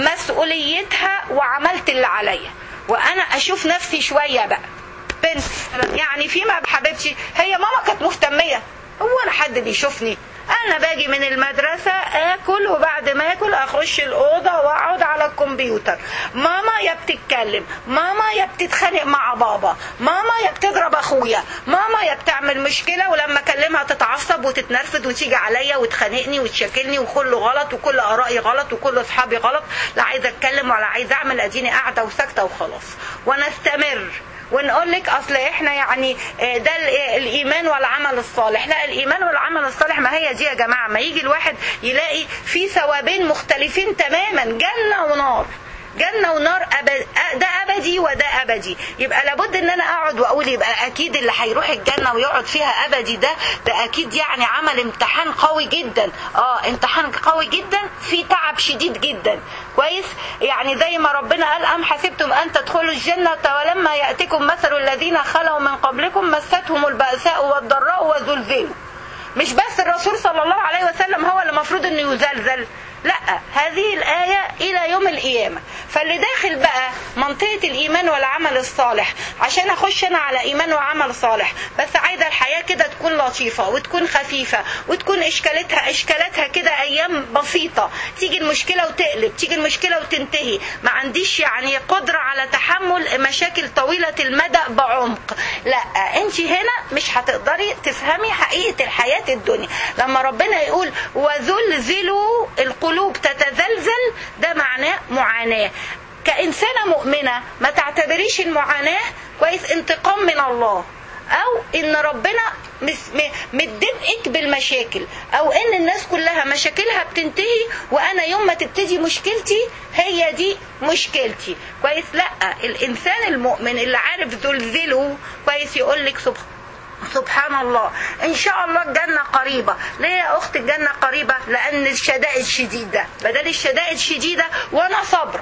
مسؤوليتها وعملت اللي عليا وانا اشوف نفسي شويه بقى بنت يعني فيما حبيبتي هي ماما كانت مهتميه هو انا حد بيشوفني انا باجي من المدرسة اكل وبعد ما اكل اخش الاوضة واقعد على الكمبيوتر ماما يا بتتكلم ماما يا بتتخانق مع بابا ماما يا بتضرب اخويا ماما يا بتعمل مشكلة ولما اكلمها تتعصب وتتنرفز وتيجي عليا وتخانقني وتشاكلني وكله غلط وكل ارائي غلط وكل اصحابي غلط لا عايزة اتكلم ولا عايزة اعمل اديني قاعدة وساكتة وخلاص ونستمر ونقول لك اصل احنا يعني ده الايمان والعمل الصالح لا الايمان والعمل الصالح ما هي دي يا جماعه ما يجي الواحد يلاقي في ثوابين مختلفين تماما جنه ونار جنة ونار أبد ده أبدي وده أبدي يبقى لابد إن أنا أقعد وأقول يبقى أكيد اللي هيروح الجنة ويقعد فيها أبدي ده ده أكيد يعني عمل امتحان قوي جدا أه امتحان قوي جدا في تعب شديد جدا كويس يعني زي ما ربنا قال أم حسبتم أن تدخلوا الجنة ولما يأتكم مثل الذين خلوا من قبلكم مستهم البأساء والضراء وزلزلوا مش بس الرسول صلى الله عليه وسلم هو اللي المفروض انه يزلزل لا هذه الآية إلى يوم القيامة فاللي داخل بقى منطقة الإيمان والعمل الصالح عشان أخش أنا على إيمان وعمل صالح بس عايزة الحياة كده تكون لطيفة وتكون خفيفة وتكون إشكالتها إشكالاتها كده أيام بسيطة تيجي المشكلة وتقلب تيجي المشكلة وتنتهي ما عنديش يعني قدرة على تحمل مشاكل طويلة المدى بعمق لا أنت هنا مش هتقدري تفهمي حقيقة الحياة الدنيا لما ربنا يقول وزلزلوا القلوب تتزلزل ده معناه معاناة كإنسانة مؤمنة ما تعتبريش المعاناة كويس انتقام من الله أو إن ربنا مس- م- متدبقك بالمشاكل او ان الناس كلها مشاكلها بتنتهي وانا يوم ما تبتدي مشكلتي هي دي مشكلتي كويس لا الانسان المؤمن اللي عارف زلزله كويس يقول لك سبحان سبحان الله ان شاء الله الجنة قريبة ليه يا اخت الجنة قريبة لان الشدائد شديدة بدل الشدائد شديدة وانا صابرة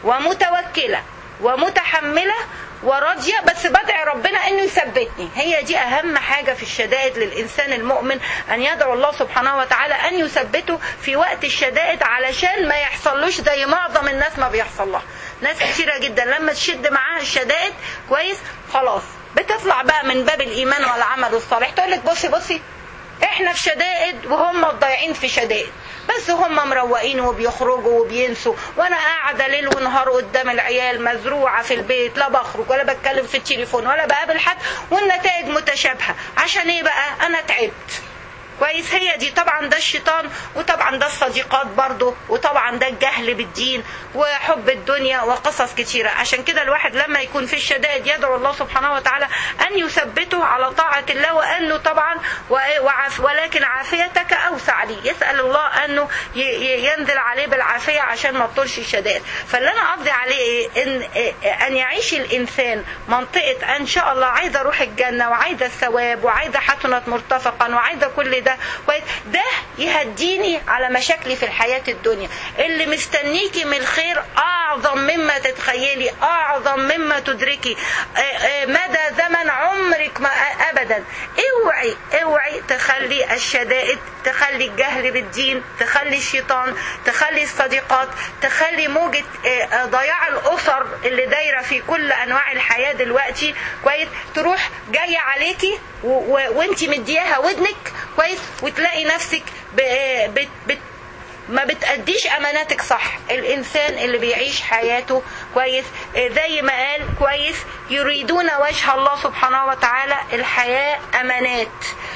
ومتوكلة ومتحملة وراضية بس بدعي ربنا انه يثبتني هي دي اهم حاجة في الشدائد للانسان المؤمن ان يدعو الله سبحانه وتعالى ان يثبته في وقت الشدائد علشان ما يحصلوش زي معظم الناس ما بيحصل لها ناس كتيرة جدا لما تشد معاها الشدائد كويس خلاص بتطلع بقى من باب الايمان والعمل الصالح تقول لك بصي بصي احنا في شدائد وهم الضايعين في شدائد بس هم مروقين وبيخرجوا وبينسوا وانا قاعده ليل ونهار قدام العيال مزروعه في البيت لا بخرج ولا بتكلم في التليفون ولا بقابل حد والنتائج متشابهه عشان ايه بقى انا تعبت كويس هي دي طبعا ده الشيطان وطبعا ده الصديقات برضه وطبعا ده الجهل بالدين وحب الدنيا وقصص كتيرة عشان كده الواحد لما يكون في الشدائد يدعو الله سبحانه وتعالى أن يثبته على طاعة الله وأنه طبعا وعاف ولكن عافيتك أوسع لي يسأل الله أنه ي- ي- ينزل عليه بالعافية عشان ما تطولش الشدائد فاللي أنا قصدي عليه إيه؟ إن إيه؟ أن يعيش الإنسان منطقة إن شاء الله عايزة أروح الجنة وعايزة الثواب وعايزة حسنة مرتفقا وعايزة كل ده كويس ده يهديني على مشاكلي في الحياة الدنيا اللي مستنيكي من الخير أعظم مما تتخيلي أعظم مما تدركي آه، آه، مدى زمن عمرك ما أبدا اوعي اوعي تخلي الشدائد تخلي الجهل بالدين تخلي الشيطان تخلي الصديقات تخلي موجة آه، آه، ضياع الأسر اللي دايرة في كل أنواع الحياة دلوقتي كويس تروح جاية عليكي و- و- وانتي مدياها ودنك كويس وتلاقي نفسك ب- بت بت ما بتأديش أماناتك صح الإنسان اللي بيعيش حياته كويس آه، زي ما قال كويس يريدون وجه الله سبحانه وتعالى الحياة أمانات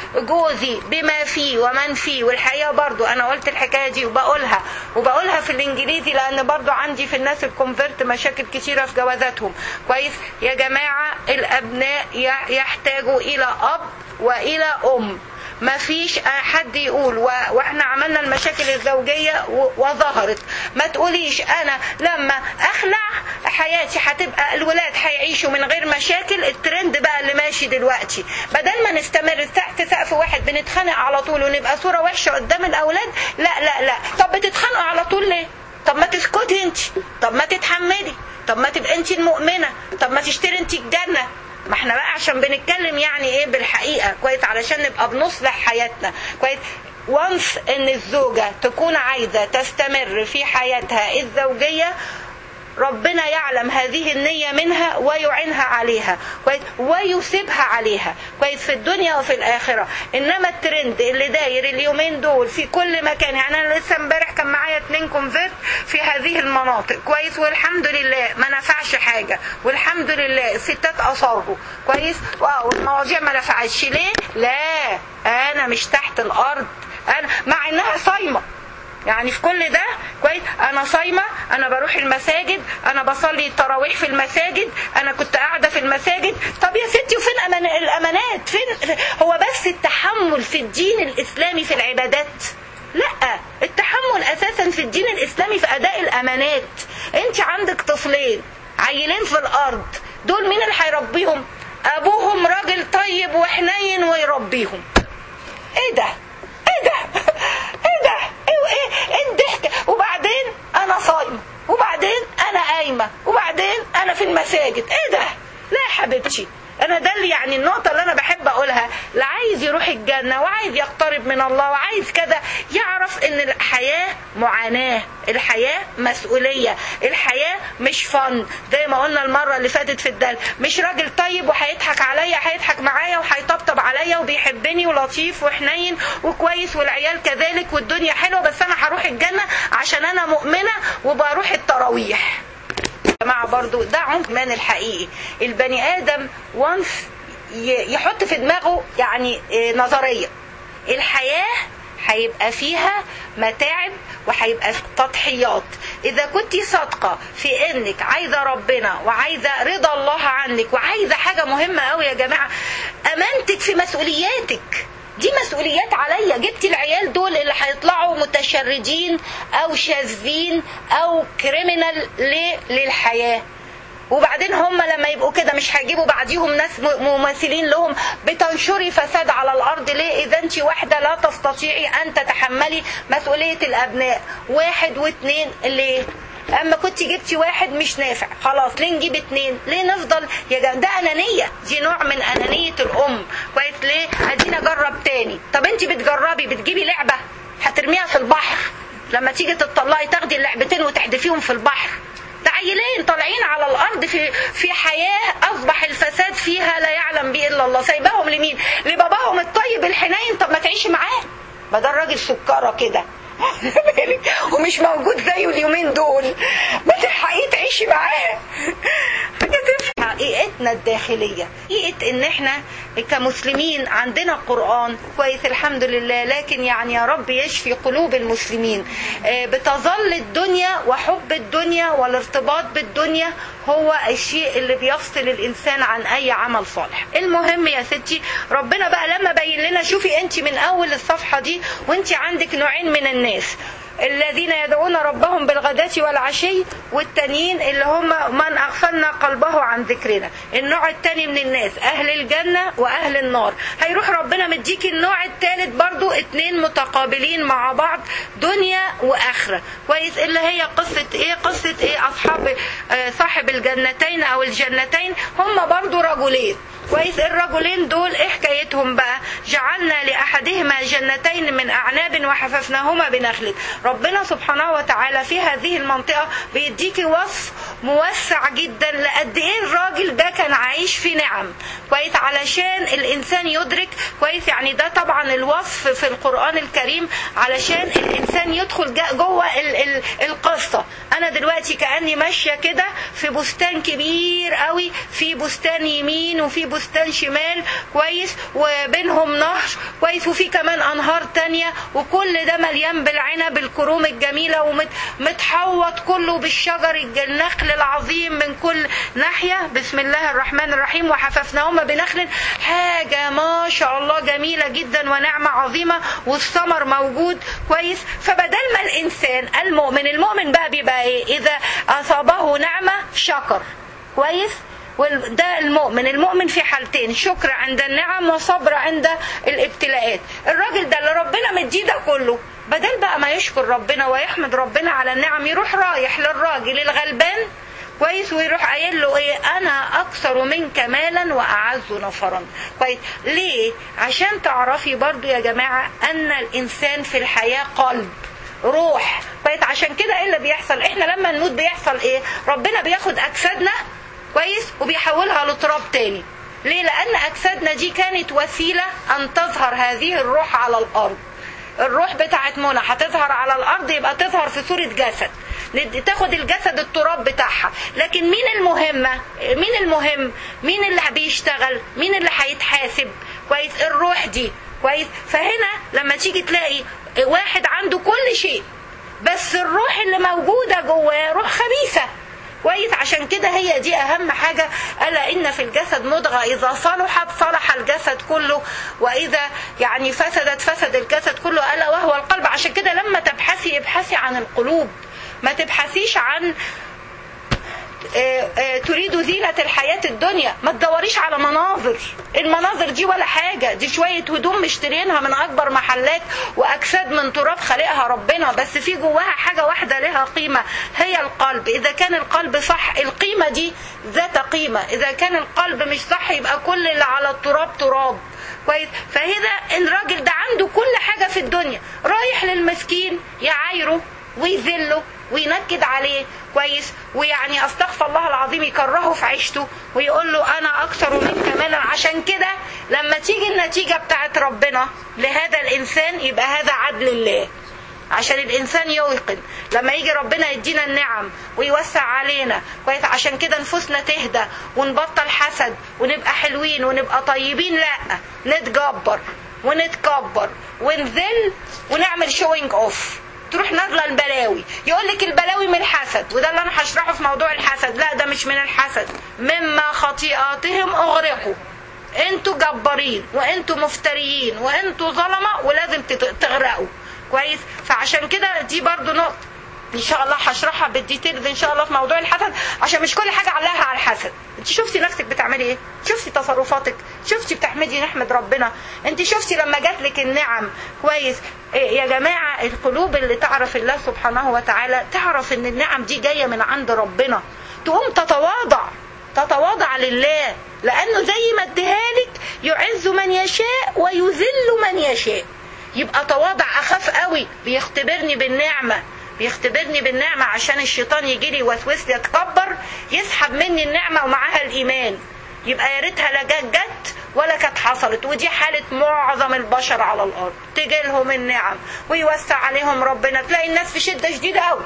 جوزي بما فيه ومن فيه والحقيقة برضو أنا قلت الحكاية دي وبقولها وبقولها في الإنجليزي لأن برضو عندي في الناس الكونفرت مشاكل كتيرة في جوازاتهم كويس يا جماعة الأبناء يح- يحتاجوا إلى أب وإلى أم ما فيش حد يقول و... واحنا عملنا المشاكل الزوجية و... وظهرت ما تقوليش انا لما اخلع حياتي هتبقى الولاد هيعيشوا من غير مشاكل الترند بقى اللي ماشي دلوقتي بدل ما نستمر تحت سقف واحد بنتخانق على طول ونبقى صورة وحشة قدام الاولاد لا لا لا طب بتتخانقوا على طول ليه طب ما تسكتي انت طب ما تتحملي طب ما تبقى انت المؤمنة طب ما تشتري انت الجنة ما احنا بقى عشان بنتكلم يعني ايه بالحقيقة كويس علشان نبقى بنصلح حياتنا كويس وانس ان الزوجة تكون عايزة تستمر في حياتها الزوجية ربنا يعلم هذه النية منها ويعينها عليها كويس ويسيبها عليها كويس في الدنيا وفي الآخرة إنما الترند اللي داير اليومين دول في كل مكان يعني أنا لسه امبارح كان معايا اتنين كونفيرت في هذه المناطق كويس والحمد لله ما نفعش حاجة والحمد لله الستات أصروا كويس والمواضيع ما نفعتش ليه؟ لا أنا مش تحت الأرض أنا مع إنها صايمة يعني في كل ده كويس انا صايمه انا بروح المساجد انا بصلي التراويح في المساجد انا كنت قاعده في المساجد طب يا ستي وفين أمان الامانات فين هو بس التحمل في الدين الاسلامي في العبادات لا التحمل اساسا في الدين الاسلامي في اداء الامانات انت عندك طفلين عيلين في الارض دول مين اللي هيربيهم ابوهم راجل طيب وحنين ويربيهم ايه ده ايه ده ايه ده ايه ايه ايه الضحك وبعدين انا صايمه وبعدين انا قايمه وبعدين انا في المساجد ايه ده لا يا حبيبتي انا ده اللي يعني النقطة اللي انا بحب اقولها اللي عايز يروح الجنة وعايز يقترب من الله وعايز كذا يعرف ان الحياة معاناة الحياة مسؤولية الحياة مش فن زي ما قلنا المرة اللي فاتت في الدل مش راجل طيب وهيضحك عليا هيضحك معايا وهيطبطب عليا وبيحبني ولطيف وحنين وكويس والعيال كذلك والدنيا حلوة بس انا هروح الجنة عشان انا مؤمنة وبروح التراويح جماعة برضو ده عمق من الحقيقي البني آدم وانس يحط في دماغه يعني نظرية الحياة هيبقى فيها متاعب وهيبقى تضحيات اذا كنت صادقه في انك عايزه ربنا وعايزه رضا الله عنك وعايزه حاجه مهمه قوي يا جماعه امانتك في مسؤولياتك دي مسؤوليات عليا جبت العيال دول اللي هيطلعوا متشردين او شاذين او كريمنال للحياه وبعدين هم لما يبقوا كده مش هيجيبوا بعديهم ناس مماثلين لهم بتنشري فساد على الارض ليه اذا انت واحده لا تستطيعي ان تتحملي مسؤوليه الابناء واحد واثنين ليه اما كنت جبتي واحد مش نافع خلاص ليه نجيب اتنين ليه نفضل يا جماعه ده انانيه دي نوع من انانيه الام كويس ليه ادينا اجرب تاني طب انت بتجربي بتجيبي لعبه هترميها في البحر لما تيجي تطلعي تاخدي اللعبتين وتحدفيهم في البحر ده عيلين طالعين على الارض في في حياه اصبح الفساد فيها لا يعلم به الا الله سايباهم لمين لباباهم الطيب الحنين طب ما تعيشي معاه ما ده الراجل سكره كده ومش موجود زيه اليومين دول ما تلحقي تعيشي معاه حقيقتنا الداخليه حقيقه ان احنا كمسلمين عندنا قران كويس الحمد لله لكن يعني يا رب يشفي قلوب المسلمين بتظل الدنيا وحب الدنيا والارتباط بالدنيا هو الشيء اللي بيفصل الانسان عن اي عمل صالح المهم يا ستي ربنا بقى لما بين لنا شوفي انت من اول الصفحه دي وانت عندك نوعين من الناس الذين يدعون ربهم بالغداة والعشي والتانيين اللي هم من أغفلنا قلبه عن ذكرنا النوع التاني من الناس أهل الجنة وأهل النار هيروح ربنا مديك النوع التالت برضو اتنين متقابلين مع بعض دنيا وآخرة كويس اللي هي قصة ايه قصة ايه أصحاب اه صاحب الجنتين أو الجنتين هم برضو رجلين كويس الرجلين دول ايه حكايتهم بقى جعلنا لاحدهما جنتين من اعناب وحففناهما بنخل ربنا سبحانه وتعالى في هذه المنطقه بيديكي وصف موسع جدا لقد ايه الراجل ده كان عايش في نعم كويس علشان الانسان يدرك كويس يعني ده طبعا الوصف في القران الكريم علشان الانسان يدخل جوه ال ال القصه انا دلوقتي كاني ماشيه كده في بستان كبير قوي في بستان يمين وفي بستان شمال كويس وبينهم نهر كويس وفي كمان انهار تانية وكل ده مليان بالعنب الكروم الجميلة ومتحوط كله بالشجر النخل العظيم من كل ناحية بسم الله الرحمن الرحيم وحففناهما بنخل حاجة ما شاء الله جميلة جدا ونعمة عظيمة والثمر موجود كويس فبدل ما الإنسان المؤمن المؤمن بقى بيبقى إيه إذا أصابه نعمة شكر كويس وده المؤمن المؤمن في حالتين شكر عند النعم وصبر عند الابتلاءات الراجل ده اللي ربنا مديه ده كله بدل بقى ما يشكر ربنا ويحمد ربنا على النعم يروح رايح للراجل الغلبان كويس ويروح قايل له ايه انا اكثر منك مالا واعز نفرا كويس ليه عشان تعرفي برضو يا جماعه ان الانسان في الحياه قلب روح كويس عشان كده ايه اللي بيحصل احنا لما نموت بيحصل ايه ربنا بياخد اجسادنا كويس وبيحولها لتراب تاني ليه لان اجسادنا دي كانت وسيله ان تظهر هذه الروح على الارض الروح بتاعت منى هتظهر على الارض يبقى تظهر في صوره جسد تاخد الجسد التراب بتاعها لكن مين المهمة مين المهم مين اللي بيشتغل مين اللي هيتحاسب كويس الروح دي كويس فهنا لما تيجي تلاقي واحد عنده كل شيء بس الروح اللي موجودة جواه روح خبيثة كويس عشان كده هي دي اهم حاجه الا ان في الجسد مضغه اذا صلحت صلح الجسد كله واذا يعني فسدت فسد الجسد كله الا وهو القلب عشان كده لما تبحثي ابحثي عن القلوب ما تبحثيش عن تريد زينة الحياة الدنيا ما تدوريش على مناظر المناظر دي ولا حاجة دي شوية هدوم مشترينها من أكبر محلات وأجساد من تراب خالقها ربنا بس في جواها حاجة واحدة لها قيمة هي القلب إذا كان القلب صح القيمة دي ذات قيمة إذا كان القلب مش صح يبقى كل اللي على التراب تراب كويس فهذا الراجل ده عنده كل حاجة في الدنيا رايح للمسكين يعايره ويذله وينكد عليه كويس ويعني استغفر الله العظيم يكرهه في عيشته ويقول له انا اكثر منك مالا عشان كده لما تيجي النتيجه بتاعت ربنا لهذا الانسان يبقى هذا عدل الله عشان الانسان يوقن لما يجي ربنا يدينا النعم ويوسع علينا كويس عشان كده نفوسنا تهدى ونبطل حسد ونبقى حلوين ونبقى طيبين لا نتجبر ونتكبر ونذل ونعمل شوينج اوف تروح نازله البلاوي يقول لك البلاوي من الحسد وده اللي انا هشرحه في موضوع الحسد لا ده مش من الحسد مما خطيئاتهم اغرقوا انتوا جبارين وانتوا مفتريين وانتوا ظلمه ولازم تت- تغرقوا كويس فعشان كده دي برضو نقطه ان شاء الله هشرحها بالديتيلز ان شاء الله في موضوع الحسد عشان مش كل حاجه عليها على الحسد انت شفتي نفسك بتعملي ايه شفتي تصرفاتك شفتي بتحمدي نحمد ربنا انت شفتي لما جات لك النعم كويس إيه يا جماعه القلوب اللي تعرف الله سبحانه وتعالى تعرف ان النعم دي جايه من عند ربنا تقوم تتواضع تتواضع لله لانه زي ما اديهالك يعز من يشاء ويذل من يشاء يبقى تواضع اخاف قوي بيختبرني بالنعمه بيختبرني بالنعمه عشان الشيطان يجي لي يوسوس لي اتكبر يسحب مني النعمه ومعاها الايمان يبقى يا ريتها لا جت جت ولا كانت حصلت ودي حالة معظم البشر على الأرض تجي لهم النعم ويوسع عليهم ربنا تلاقي الناس في شدة شديدة قوي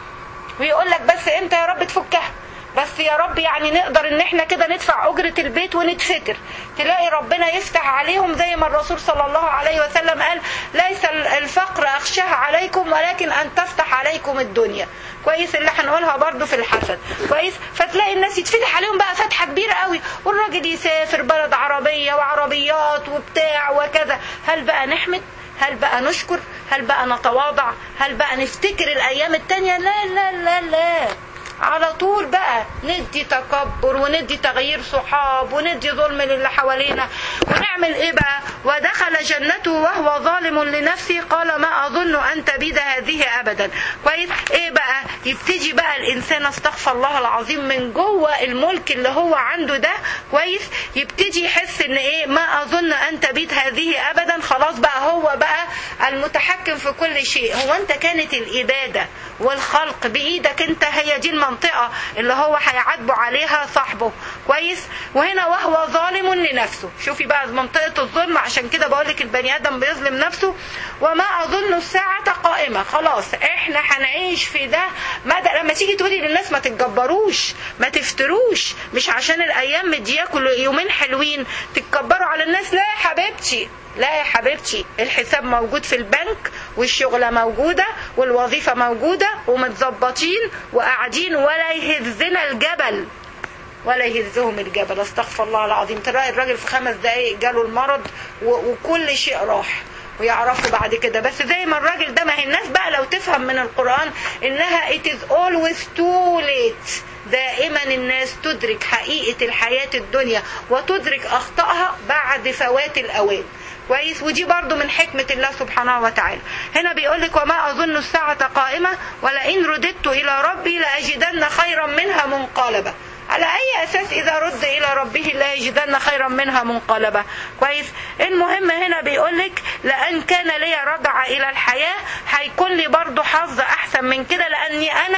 ويقول لك بس امتى يا رب تفكها بس يا رب يعني نقدر ان احنا كده ندفع اجرة البيت ونتفتر تلاقي ربنا يفتح عليهم زي ما الرسول صلى الله عليه وسلم قال ليس الفقر اخشاها عليكم ولكن ان تفتح عليكم الدنيا كويس اللي هنقولها برضو في الحسد كويس فتلاقي الناس يتفتح عليهم بقى فتحة كبيرة قوي والراجل يسافر بلد عربية وعربيات وبتاع وكذا هل بقى نحمد هل بقى نشكر هل بقى نتواضع هل بقى نفتكر الايام التانية لا لا لا لا على طول بقى ندي تكبر وندي تغيير صحاب وندي ظلم للي حوالينا ونعمل ايه بقى ودخل جنته وهو ظالم لنفسه قال ما اظن ان تبيد هذه ابدا كويس ايه بقى يبتدي بقى الانسان استغفر الله العظيم من جوه الملك اللي هو عنده ده كويس يبتدي يحس ان ايه ما اظن ان تبيد هذه ابدا خلاص بقى هو بقى المتحكم في كل شيء هو انت كانت الاباده والخلق بايدك انت هي دي المنطقه اللي هو هيعاتبه عليها صاحبه كويس وهنا وهو ظالم لنفسه شوفي بقى منطقه الظلم عشان كده بقول لك البني ادم بيظلم نفسه وما اظن الساعه قائمه خلاص احنا هنعيش في ده مدى لما تيجي تقولي للناس ما تتجبروش ما تفتروش مش عشان الايام مدياكوا يومين حلوين تتكبروا على الناس لا يا حبيبتي لا يا حبيبتي الحساب موجود في البنك والشغلة موجودة والوظيفة موجودة ومتظبطين وقاعدين ولا يهزنا الجبل ولا يهزهم الجبل استغفر الله العظيم تلاقي الراجل في خمس دقايق جاله المرض و- وكل شيء راح ويعرفوا بعد كده بس زي ما الراجل ده ما هي الناس بقى لو تفهم من القرآن انها it is always too late دائما الناس تدرك حقيقة الحياة الدنيا وتدرك أخطائها بعد فوات الأوان كويس ودي برضو من حكمة الله سبحانه وتعالى هنا بيقول لك وما أظن الساعة قائمة ولئن رددت إلى ربي لأجدن خيرا منها منقلبا على أي أساس إذا رد إلى ربه لا يجدن خيرا منها منقلبا كويس المهم هنا بيقول لك لأن كان لي رجعة إلى الحياة هيكون لي برضو حظ أحسن من كده لأني أنا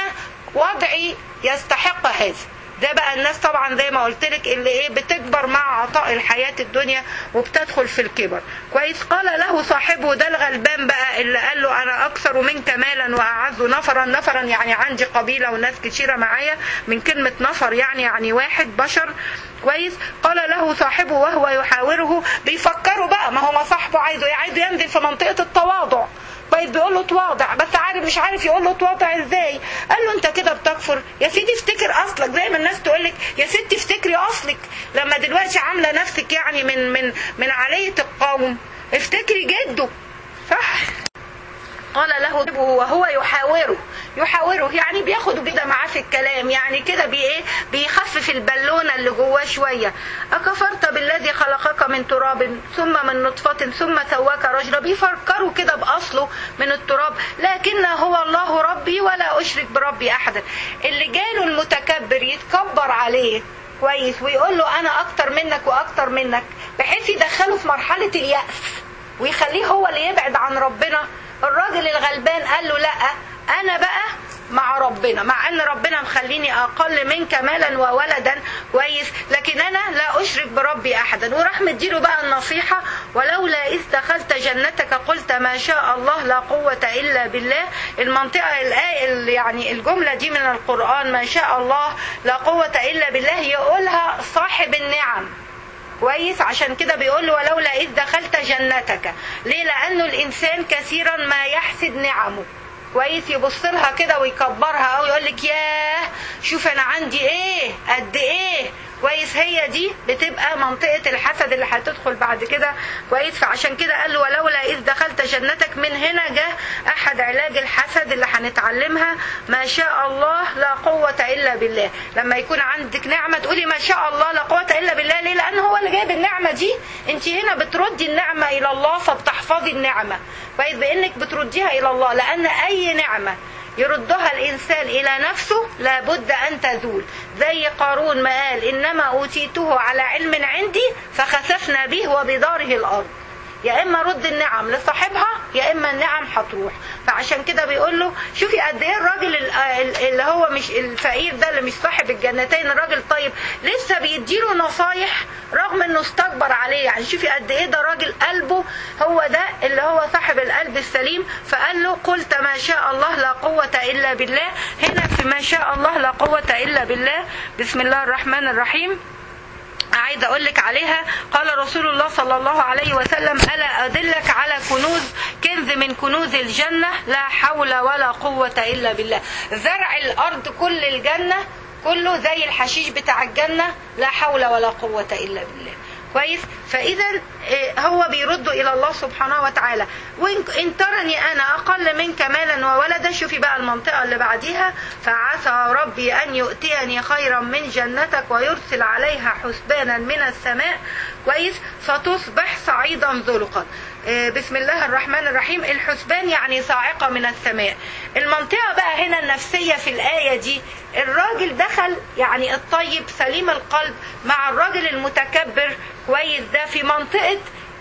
وضعي يستحق هذا ده بقى الناس طبعا زي ما قلت لك اللي ايه بتكبر مع عطاء الحياة الدنيا وبتدخل في الكبر كويس قال له صاحبه ده الغلبان بقى اللي قال له انا اكثر منك مالا واعز نفرا نفرا يعني عندي قبيلة وناس كتيرة معايا من كلمة نفر يعني يعني واحد بشر كويس قال له صاحبه وهو يحاوره بيفكروا بقى ما هو صاحبه عايزه عايزه ينزل في منطقة التواضع طيب بيقول له تواضع بس عارف مش عارف يقول له تواضع ازاي قال له انت كده بتكفر يا سيدي افتكر اصلك زي ما الناس تقول لك يا ستي افتكري اصلك لما دلوقتي عامله نفسك يعني من من من علية القوم افتكري جده صح قال له وهو يحاوره يحاوره يعني بياخد كده معاه في الكلام يعني كده بي ايه بيخفف البالونه اللي جواه شويه اكفرت بالذي خلقك من تراب ثم من نطفه ثم سواك رجلا بيفكروا كده باصله من التراب لكن هو الله ربي ولا اشرك بربي احدا اللي جاله المتكبر يتكبر عليه كويس ويقول له انا اكتر منك واكتر منك بحيث يدخله في مرحله الياس ويخليه هو اللي يبعد عن ربنا الراجل الغلبان قال له لا انا بقى مع ربنا مع ان ربنا مخليني اقل منك مالا وولدا كويس لكن انا لا اشرك بربي احدا وراح مديله بقى النصيحه ولولا اذ دخلت جنتك قلت ما شاء الله لا قوه الا بالله المنطقه الايه يعني الجمله دي من القران ما شاء الله لا قوه الا بالله يقولها صاحب النعم كويس عشان كده بيقول له ولولا إذ دخلت جنتك ليه لأنه الإنسان كثيرا ما يحسد نعمه كويس يبص لها كده ويكبرها او يقول لك ياه شوف انا عندي ايه قد ايه كويس هي دي بتبقى منطقة الحسد اللي هتدخل بعد كده كويس فعشان كده قال له ولولا إذ دخلت جنتك من هنا جه أحد علاج الحسد اللي هنتعلمها ما شاء الله لا قوة إلا بالله لما يكون عندك نعمة تقولي ما شاء الله لا قوة إلا بالله ليه لأن هو اللي جايب النعمة دي أنت هنا بتردي النعمة إلى الله فبتحفظي النعمة كويس بإنك بترديها إلى الله لأن أي نعمة يردها الإنسان إلى نفسه لابد أن تزول زي قارون ما قال إنما أوتيته على علم عندي فخسفنا به وبداره الأرض يا اما رد النعم لصاحبها يا اما النعم هتروح فعشان كده بيقول له شوفي قد ايه الراجل اللي هو مش الفقير ده اللي مش صاحب الجنتين الراجل طيب لسه بيديله نصايح رغم انه استكبر عليه يعني شوفي قد ايه ده راجل قلبه هو ده اللي هو صاحب القلب السليم فقال له قلت ما شاء الله لا قوة الا بالله هنا في ما شاء الله لا قوة الا بالله بسم الله الرحمن الرحيم عايزة أقول لك عليها قال رسول الله صلى الله عليه وسلم ألا أدلك على كنوز كنز من كنوز الجنة لا حول ولا قوة إلا بالله زرع الأرض كل الجنة كله زي الحشيش بتاع الجنة لا حول ولا قوة إلا بالله كويس فاذا هو بيرد الى الله سبحانه وتعالى وان ترني انا اقل منك مالا وولدا شوفي بقى المنطقه اللي بعديها فعسى ربي ان يؤتيني خيرا من جنتك ويرسل عليها حسبانا من السماء كويس فتصبح صعيدا زلقا بسم الله الرحمن الرحيم الحسبان يعني صاعقة من السماء المنطقة بقى هنا النفسية في الآية دي الراجل دخل يعني الطيب سليم القلب مع الراجل المتكبر كويس ده في منطقة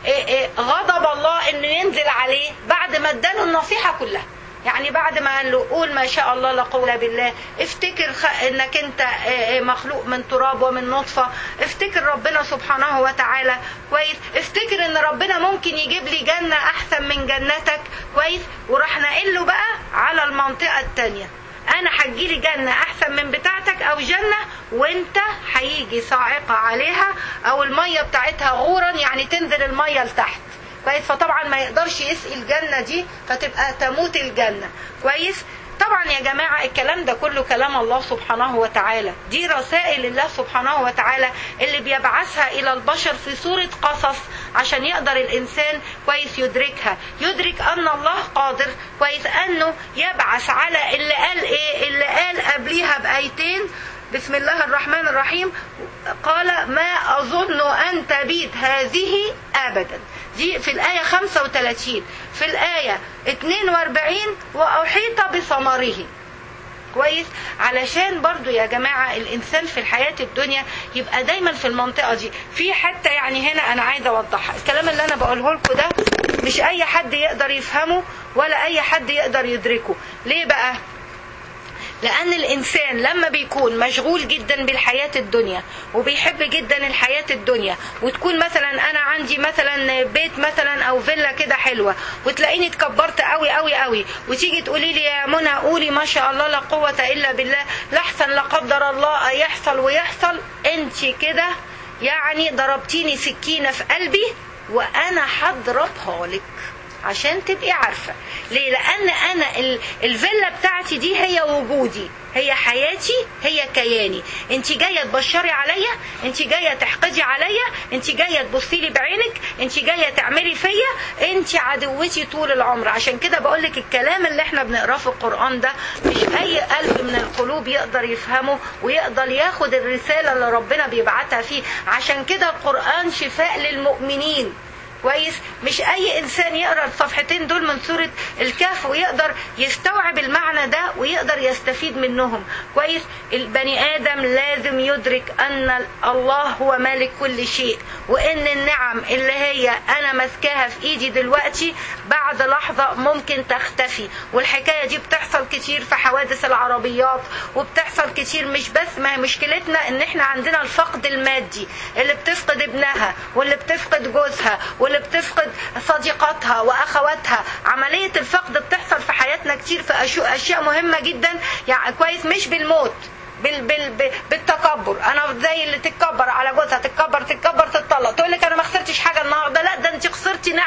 غضب الله انه ينزل عليه بعد ما اداله النصيحة كلها يعني بعد ما قال له قول ما شاء الله لا قوة بالله افتكر انك انت مخلوق من تراب ومن نطفة افتكر ربنا سبحانه وتعالى كويس افتكر ان ربنا ممكن يجيب لي جنة احسن من جنتك كويس وراح نقل له بقى على المنطقة التانية انا هتجيلي جنة احسن من بتاعتك او جنة وانت هيجي صاعقة عليها او المية بتاعتها غورا يعني تنزل المية لتحت كويس فطبعا ما يقدرش يسقي الجنة دي فتبقى تموت الجنة كويس طبعا يا جماعة الكلام ده كله كلام الله سبحانه وتعالى دي رسائل الله سبحانه وتعالى اللي بيبعثها إلى البشر في صورة قصص عشان يقدر الإنسان كويس يدركها يدرك أن الله قادر كويس أنه يبعث على اللي قال إيه اللي قال قبليها بآيتين بسم الله الرحمن الرحيم قال ما أظن أن تبيد هذه أبدا دي في الآية 35 في الآية 42 وأحيط بثمره كويس علشان برضو يا جماعة الإنسان في الحياة الدنيا يبقى دايما في المنطقة دي في حتى يعني هنا أنا عايزة أوضحها الكلام اللي أنا بقوله لكم ده مش أي حد يقدر يفهمه ولا أي حد يقدر يدركه ليه بقى لأن الإنسان لما بيكون مشغول جدا بالحياة الدنيا وبيحب جدا الحياة الدنيا وتكون مثلا أنا عندي مثلا بيت مثلا أو فيلا كده حلوة وتلاقيني اتكبرت قوي قوي قوي وتيجي تقولي لي يا منى قولي ما شاء الله لا قوة إلا بالله لحسن لا قدر الله يحصل ويحصل أنت كده يعني ضربتيني سكينة في قلبي وأنا هضربها لك عشان تبقي عارفة ليه لأن أنا الفيلا بتاعتي دي هي وجودي هي حياتي هي كياني انت جايه تبشري عليا انت جايه تحقدي عليا انت جايه تبصي لي بعينك انت جايه تعملي فيا انت عدوتي طول العمر عشان كده بقول لك الكلام اللي احنا بنقراه في القران ده مش اي قلب من القلوب يقدر يفهمه ويقدر ياخد الرساله اللي ربنا بيبعتها فيه عشان كده القران شفاء للمؤمنين كويس مش اي انسان يقرا الصفحتين دول من سوره الكهف ويقدر يستوعب المعنى ده ويقدر يستفيد منهم كويس البني ادم لازم يدرك ان الله هو مالك كل شيء وان النعم اللي هي انا ماسكاها في ايدي دلوقتي بعد لحظه ممكن تختفي والحكايه دي بتحصل كتير في حوادث العربيات وبتحصل كتير مش بس ما هي مشكلتنا ان احنا عندنا الفقد المادي اللي بتفقد ابنها واللي بتفقد جوزها واللي بتفقد صديقاتها واخواتها عمليه الفقد بتحصل في حياتنا كتير في اشياء مهمه جدا يعني كويس مش بالموت بال بال بالتكبر انا زي اللي تتكبر على جوزها تتكبر تتكبر تتطلق تقول لك انا ما خسرتش حاجه النهارده لا ده انت خسرتي نعمه عظيمه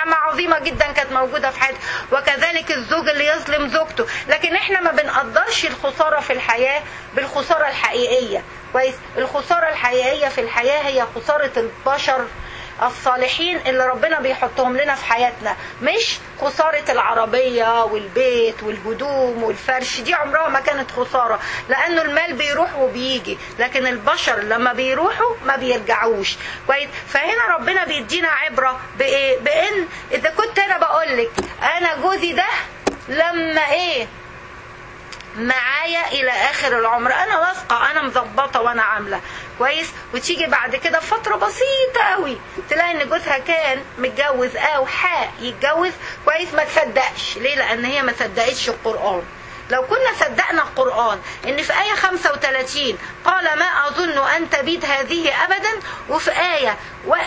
عظيمه جدا كانت موجوده في حياته وكذلك الزوج اللي يظلم زوجته لكن احنا ما بنقدرش الخساره في الحياه بالخساره الحقيقيه كويس الخساره الحقيقيه في الحياه هي خساره البشر الصالحين اللي ربنا بيحطهم لنا في حياتنا مش خسارة العربية والبيت والهدوم والفرش دي عمرها ما كانت خسارة لأنه المال بيروح وبيجي لكن البشر لما بيروحوا ما بيرجعوش كويس فهنا ربنا بيدينا عبرة بإيه؟ بإن إذا كنت أنا بقولك أنا جوزي ده لما إيه معايا الى اخر العمر انا واثقه انا مظبطه وانا عامله كويس وتيجي بعد كده فتره بسيطه قوي تلاقي ان جوزها كان متجوز او حق يتجوز كويس ما تصدقش ليه لان هي ما صدقتش القران لو كنا صدقنا القرآن إن في آية 35 قال ما أظن أن تبيد هذه أبدا وفي آية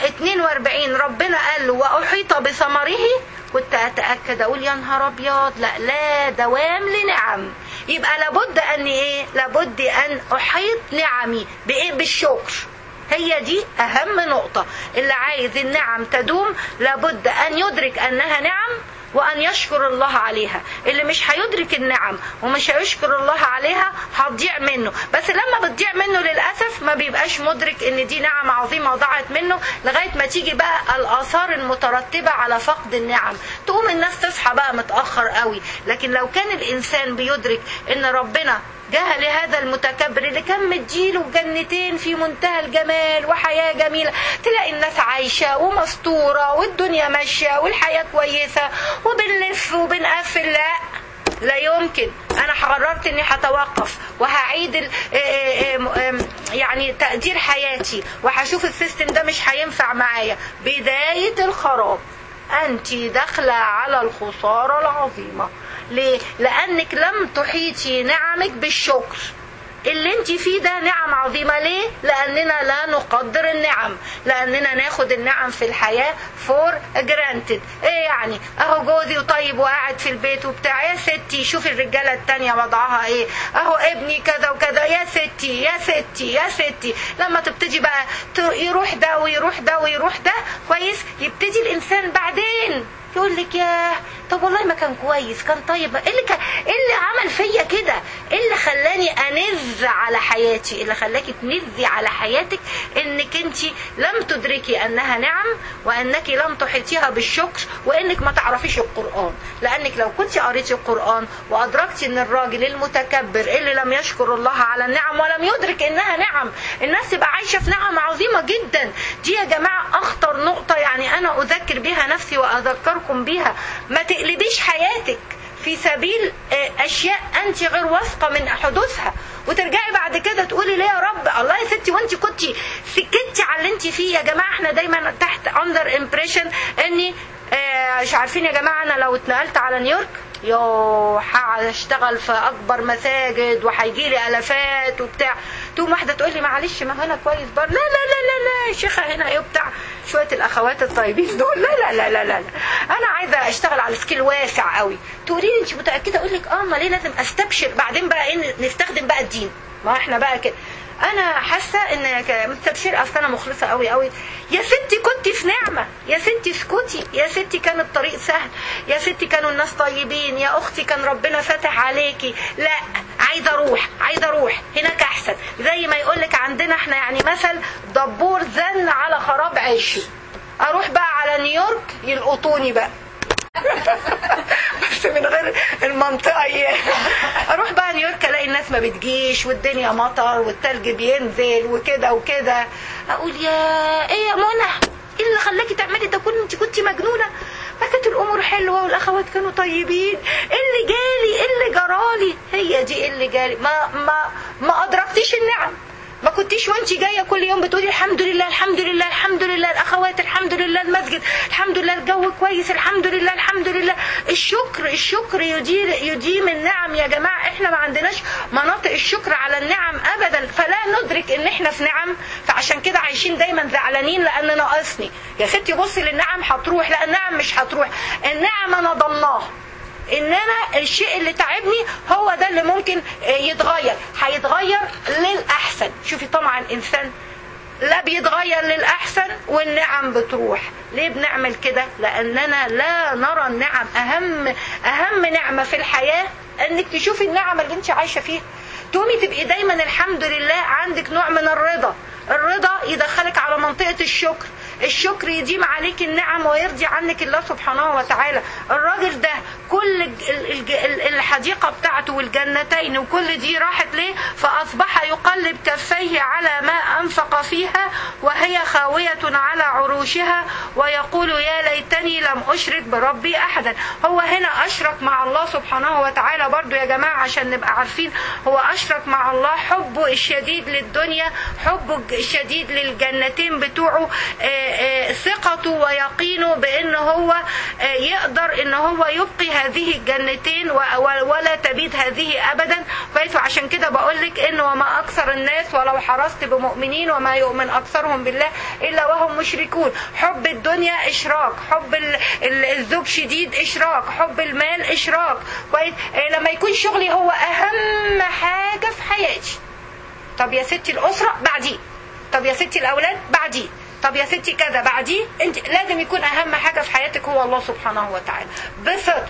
42 ربنا قال له وأحيط بثمره كنت أتأكد أقول يا نهار أبيض لا لا دوام لنعم يبقى لابد أن إيه لابد أن أحيط نعمي بإيه بالشكر هي دي أهم نقطة اللي عايز النعم تدوم لابد أن يدرك أنها نعم وأن يشكر الله عليها اللي مش هيدرك النعم ومش هيشكر الله عليها هتضيع منه بس لما بتضيع منه للأسف ما بيبقاش مدرك ان دي نعم عظيمة وضاعت منه لغاية ما تيجي بقى الآثار المترتبة على فقد النعم تقوم الناس تصحى بقى متأخر قوي لكن لو كان الإنسان بيدرك ان ربنا جه لهذا المتكبر اللي كان مديله جنتين في منتهى الجمال وحياة جميلة تلاقي الناس عايشة ومستورة والدنيا ماشية والحياة كويسة وبنلف وبنقفل لا لا يمكن انا قررت اني هتوقف وهعيد ال- آه، آه، آه، يعني تقدير حياتي وهشوف السيستم ده مش هينفع معايا بداية الخراب انت داخلة على الخسارة العظيمة ليه؟ لانك لم تحيطي نعمك بالشكر اللي انت فيه ده نعم عظيمة ليه؟ لأننا لا نقدر النعم لأننا ناخد النعم في الحياة فور جرانتد ايه يعني اهو جوزي وطيب وقاعد في البيت وبتاع يا ستي شوف الرجالة التانية وضعها ايه اهو ابني كذا وكذا يا ستي يا ستي يا ستي لما تبتدي بقى ت- يروح ده ويروح ده ويروح ده كويس يبتدي الانسان بعدين يقول لك ياه طب والله ما كان كويس كان طيب ايه اللي كان ايه اللي عمل فيا كده ايه اللي خلاني انز على حياتي إيه اللي خلاكي تنزي على حياتك انك انت لم تدركي انها نعم وانك لم تحيطيها بالشكر وانك ما تعرفيش القران لانك لو كنت قريتي القران وادركتي ان الراجل المتكبر اللي لم يشكر الله على النعم ولم يدرك انها نعم الناس تبقى عايشه في نعم عظيمه جدا دي يا جماعه اخطر نقطه يعني انا اذكر بها نفسي واذكركم بيها ما تقلبيش حياتك في سبيل آه، اشياء انت غير واثقه من حدوثها وترجعي بعد كده تقولي ليه يا رب الله يا ستي وانت كنت سكتي على اللي انت فيه يا جماعه احنا دايما تحت اندر امبريشن اني آه، مش عارفين يا جماعه انا لو اتنقلت على نيويورك يو هشتغل في اكبر مساجد وهيجي لي الافات وبتاع تقوم واحده تقول لي معلش ما هنا كويس بر لا لا لا لا لا يا شيخه هنا ايه بتاع شويه الاخوات الطيبين دول لا لا لا لا لا, لا. انا عايزه اشتغل على سكيل واسع قوي تقولي لي انت متاكده اقول لك اه ما ليه لازم استبشر بعدين بقى ايه نستخدم بقى الدين ما احنا بقى كده انا حاسه ان ك- مستبشر اصل انا مخلصه قوي قوي يا ستي كنت في نعمه يا ستي اسكتي يا ستي كان الطريق سهل يا ستي كانوا الناس طيبين يا اختي كان ربنا فاتح عليكي لا عايزه اروح عايزه اروح هناك احسن زي ما يقول لك عندنا احنا يعني مثل دبور زن على خراب عيشه اروح بقى على نيويورك يلقطوني بقى بس من غير المنطقة ايه اروح بقى نيويورك الاقي الناس ما بتجيش والدنيا مطر والتلج بينزل وكده وكده اقول يا ايه يا منى ايه اللي خلاكي تعملي ده كله انت كنت مجنونه ما كانت الامور حلوه والاخوات كانوا طيبين ايه اللي جالي ايه اللي جرالي هي دي اللي جالي ما ما ما ادركتيش النعم ما كنتيش وانت جايه كل يوم بتقولي الحمد لله الحمد لله الحمد لله الاخوات الحمد لله المسجد الحمد لله الجو كويس الحمد لله الحمد لله الشكر الشكر يدير يديم النعم يا جماعه احنا ما عندناش مناطق الشكر على النعم ابدا فلا ندرك ان احنا في نعم فعشان كده عايشين دايما زعلانين لان ناقصني يا ستي بصي للنعم هتروح لا النعم مش هتروح النعم انا ضمناها انما الشيء اللي تعبني هو ده اللي ممكن يتغير هيتغير للاحسن شوفي طبعا الانسان لا بيتغير للأحسن والنعم بتروح ليه بنعمل كده لأننا لا نرى النعم أهم أهم نعمة في الحياة أنك تشوفي النعم اللي انت عايشة فيها تقومي تبقي دايما الحمد لله عندك نوع من الرضا الرضا يدخلك على منطقة الشكر الشكر يديم عليك النعم ويرضي عنك الله سبحانه وتعالى الراجل ده كل الج- الج- ال- الحديقة بتاعته والجنتين وكل دي راحت ليه فأصبح يقلب كفيه على ما أنفق فيها وهي خاوية على عروشها ويقول يا ليتني لم أشرك بربي أحدا هو هنا أشرك مع الله سبحانه وتعالى برضو يا جماعة عشان نبقى عارفين هو أشرك مع الله حبه الشديد للدنيا حبه الشديد للجنتين بتوعه آه، آه، ثقته ويقينه بأن هو آه، يقدر أن هو يبقي هذه الجنتين و- و- ولا تبيد هذه أبدا كويس وعشان كده بقول لك إن وما أكثر الناس ولو حرصت بمؤمنين وما يؤمن أكثرهم بالله إلا وهم مشركون حب الدنيا إشراك حب ال- ال- الزوج شديد إشراك حب المال إشراك كويس آه، لما يكون شغلي هو أهم حاجة في حياتي طب يا ستي الأسرة بعديه طب يا ستي الأولاد بعديه طب يا ستي كذا بعديه انت لازم يكون أهم حاجة في حياتك هو الله سبحانه وتعالى بصدق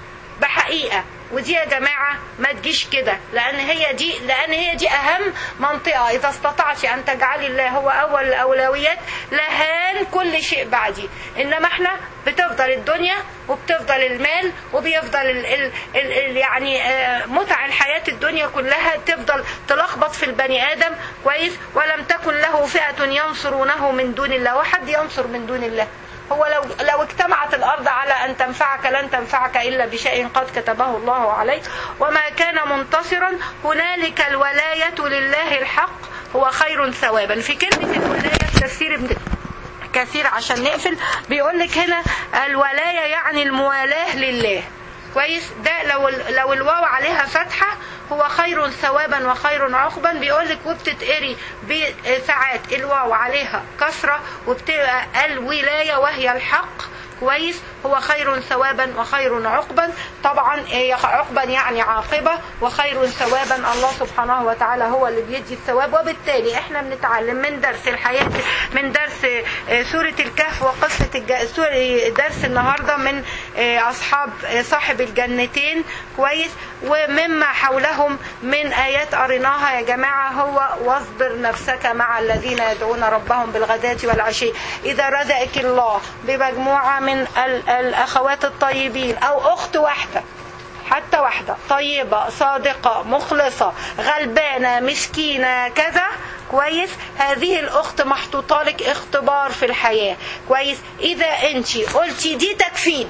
بحقيقة ودي يا جماعة ما تجيش كده لأن هي دي لأن هي دي أهم منطقة إذا استطعت أن تجعلي الله هو أول الأولويات لهان كل شيء بعديه إنما إحنا بتفضل الدنيا وبتفضل المال وبيفضل ال ال ال ال يعني آه، متع الحياة الدنيا كلها تفضل تلخبط في البني آدم كويس ولم تكن له فئة ينصرونه من دون الله وحد ينصر من دون الله هو لو لو اجتمعت الارض على ان تنفعك لن تنفعك الا بشيء قد كتبه الله عليك وما كان منتصرا هنالك الولايه لله الحق هو خير ثوابا في كلمه الولايه في تفسير ابن كثير عشان نقفل بيقول لك هنا الولايه يعني الموالاه لله كويس ده لو ال- لو الواو عليها فتحه هو خير ثوابا وخير عقبا بيقول لك وبتتقري بساعات الواو عليها كسره وبتبقى الولايه وهي الحق كويس هو خير ثوابا وخير عقبا طبعا إيه عقبا يعني عاقبة وخير ثوابا الله سبحانه وتعالى هو اللي بيدي الثواب وبالتالي احنا بنتعلم من درس الحياة من درس آه، سورة الكهف وقصة الج- سورة درس النهاردة من آه، أصحاب آه، صاحب الجنتين كويس ومما حولهم من آيات قريناها يا جماعة هو واصبر نفسك مع الذين يدعون ربهم بالغداة والعشي إذا رزقك الله بمجموعة من ال- الأخوات الطيبين أو أخت واحدة حتى واحدة طيبة صادقة مخلصة غلبانة مسكينة كذا كويس هذه الأخت محطوطة لك اختبار في الحياة كويس إذا أنت قلتي دي تكفيني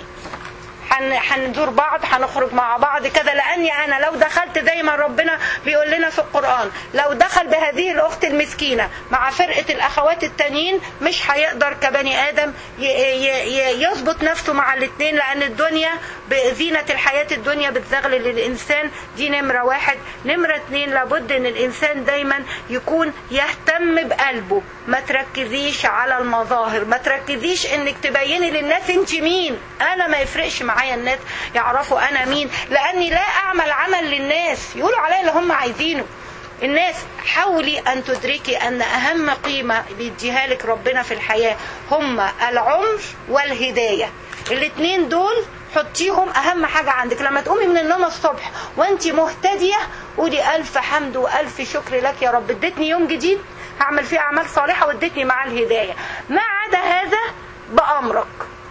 هن- هنزور بعض هنخرج مع بعض كذا لاني انا لو دخلت دايما ربنا بيقول لنا في القران لو دخل بهذه الاخت المسكينه مع فرقه الاخوات التانيين مش هيقدر كبني ادم ي- ي- ي- يظبط نفسه مع الاثنين لان الدنيا بزينه الحياه الدنيا بتزغلل الانسان دي نمره واحد نمره اتنين لابد ان الانسان دايما يكون يهتم بقلبه ما تركزيش على المظاهر ما تركزيش انك تبيني للناس انت مين انا ما يفرقش معايا الناس يعرفوا انا مين لاني لا اعمل عمل للناس يقولوا عليا اللي هم عايزينه الناس حاولي ان تدركي ان اهم قيمه بيديها لك ربنا في الحياه هم العمر والهدايه الاثنين دول حطيهم اهم حاجه عندك لما تقومي من النوم الصبح وانت مهتديه قولي الف حمد والف شكر لك يا رب اديتني يوم جديد هعمل فيه اعمال صالحه واديتني مع الهدايه ما عدا هذا بامرك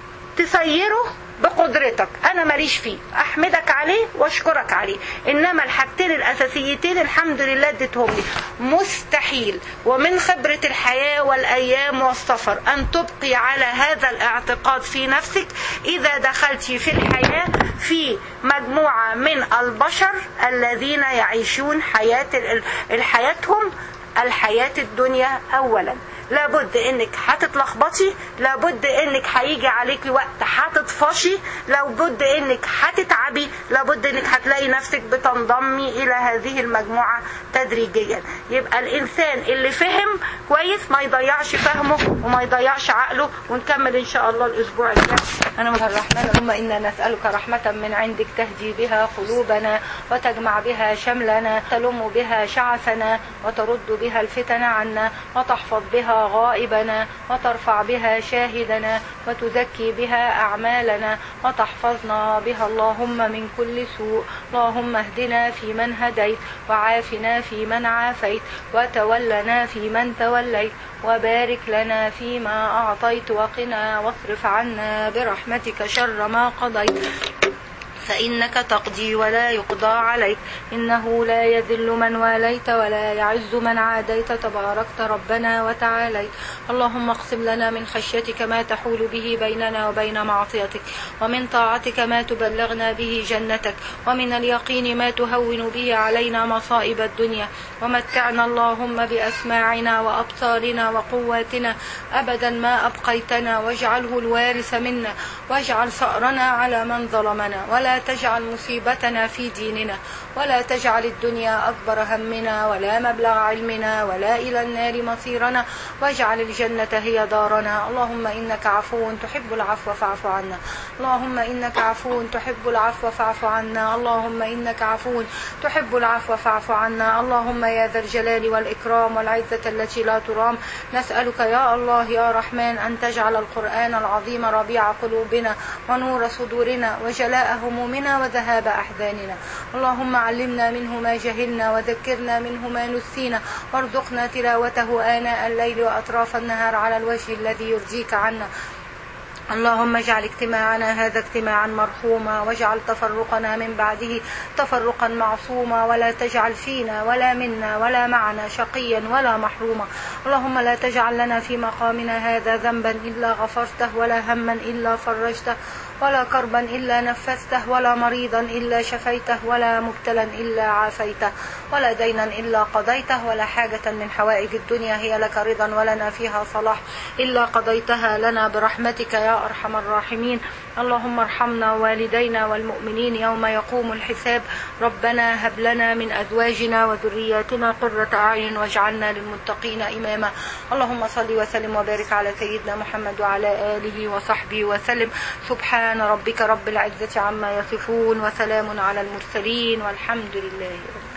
تسيره بقدرتك انا ماليش فيه احمدك عليه واشكرك عليه انما الحاجتين الاساسيتين الحمد لله اديتهم لي مستحيل ومن خبره الحياه والايام والسفر ان تبقي على هذا الاعتقاد في نفسك اذا دخلت في الحياه في مجموعه من البشر الذين يعيشون حياه حياتهم الحياه الدنيا اولا لابد انك هتتلخبطي لابد انك هيجي عليكي وقت هتطفشي لابد انك هتتعبي لابد انك هتلاقي نفسك بتنضمي الى هذه المجموعة تدريجيا يبقى الانسان اللي فهم كويس ما يضيعش فهمه وما يضيعش عقله ونكمل ان شاء الله الاسبوع الجاي أنا من الرحمن اللهم إنا نسألك رحمة من عندك تهدي بها قلوبنا وتجمع بها شملنا تلم بها شعثنا وترد بها الفتن عنا وتحفظ بها غائبنا وترفع بها شاهدنا وتزكي بها أعمالنا وتحفظنا بها اللهم من كل سوء اللهم اهدنا في من هديت وعافنا في من عافيت وتولنا في من توليت وبارك لنا فيما أعطيت وقنا واصرف عنا برحمتك شر ما قضيت فإنك تقضي ولا يقضى عليك إنه لا يذل من واليت ولا يعز من عاديت تباركت ربنا وتعاليت اللهم اقسم لنا من خشيتك ما تحول به بيننا وبين معصيتك ومن طاعتك ما تبلغنا به جنتك ومن اليقين ما تهون به علينا مصائب الدنيا ومتعنا اللهم بأسماعنا وأبصارنا وقواتنا أبدا ما أبقيتنا واجعله الوارث منا واجعل ثأرنا على من ظلمنا ولا تجعل مصيبتنا في ديننا ولا تجعل الدنيا أكبر همنا ولا مبلغ علمنا ولا إلى النار مصيرنا واجعل الجنة هي دارنا اللهم إنك عفو تحب العفو فاعف عنا اللهم إنك عفو تحب العفو فاعف عنا اللهم إنك عفو تحب العفو فاعف عنا اللهم يا ذا الجلال والإكرام والعزة التي لا ترام نسألك يا الله يا رحمن أن تجعل القرآن العظيم ربيع قلوبنا ونور صدورنا وجلاء همومنا وذهاب أحزاننا اللهم علمنا منه ما جهلنا وذكرنا منه ما نسينا وارزقنا تلاوته آناء الليل وأطراف النهار على الوجه الذي يرضيك عنا اللهم اجعل اجتماعنا هذا اجتماعا مرحوما واجعل تفرقنا من بعده تفرقا معصوما ولا تجعل فينا ولا منا ولا معنا شقيا ولا محروما اللهم لا تجعل لنا في مقامنا هذا ذنبا إلا غفرته ولا هما إلا فرجته ولا كربا إلا نفسته ولا مريضا إلا شفيته ولا مبتلا إلا عافيته ولا دينا إلا قضيته ولا حاجة من حوائج الدنيا هي لك رضا ولنا فيها صلاح إلا قضيتها لنا برحمتك يا أرحم الراحمين اللهم ارحمنا والدينا والمؤمنين يوم يقوم الحساب ربنا هب لنا من أزواجنا وذرياتنا قرة أعين واجعلنا للمتقين إماما اللهم صل وسلم وبارك على سيدنا محمد وعلى آله وصحبه وسلم سبحان ربك رب العزة عما يصفون وسلام على المرسلين والحمد لله رب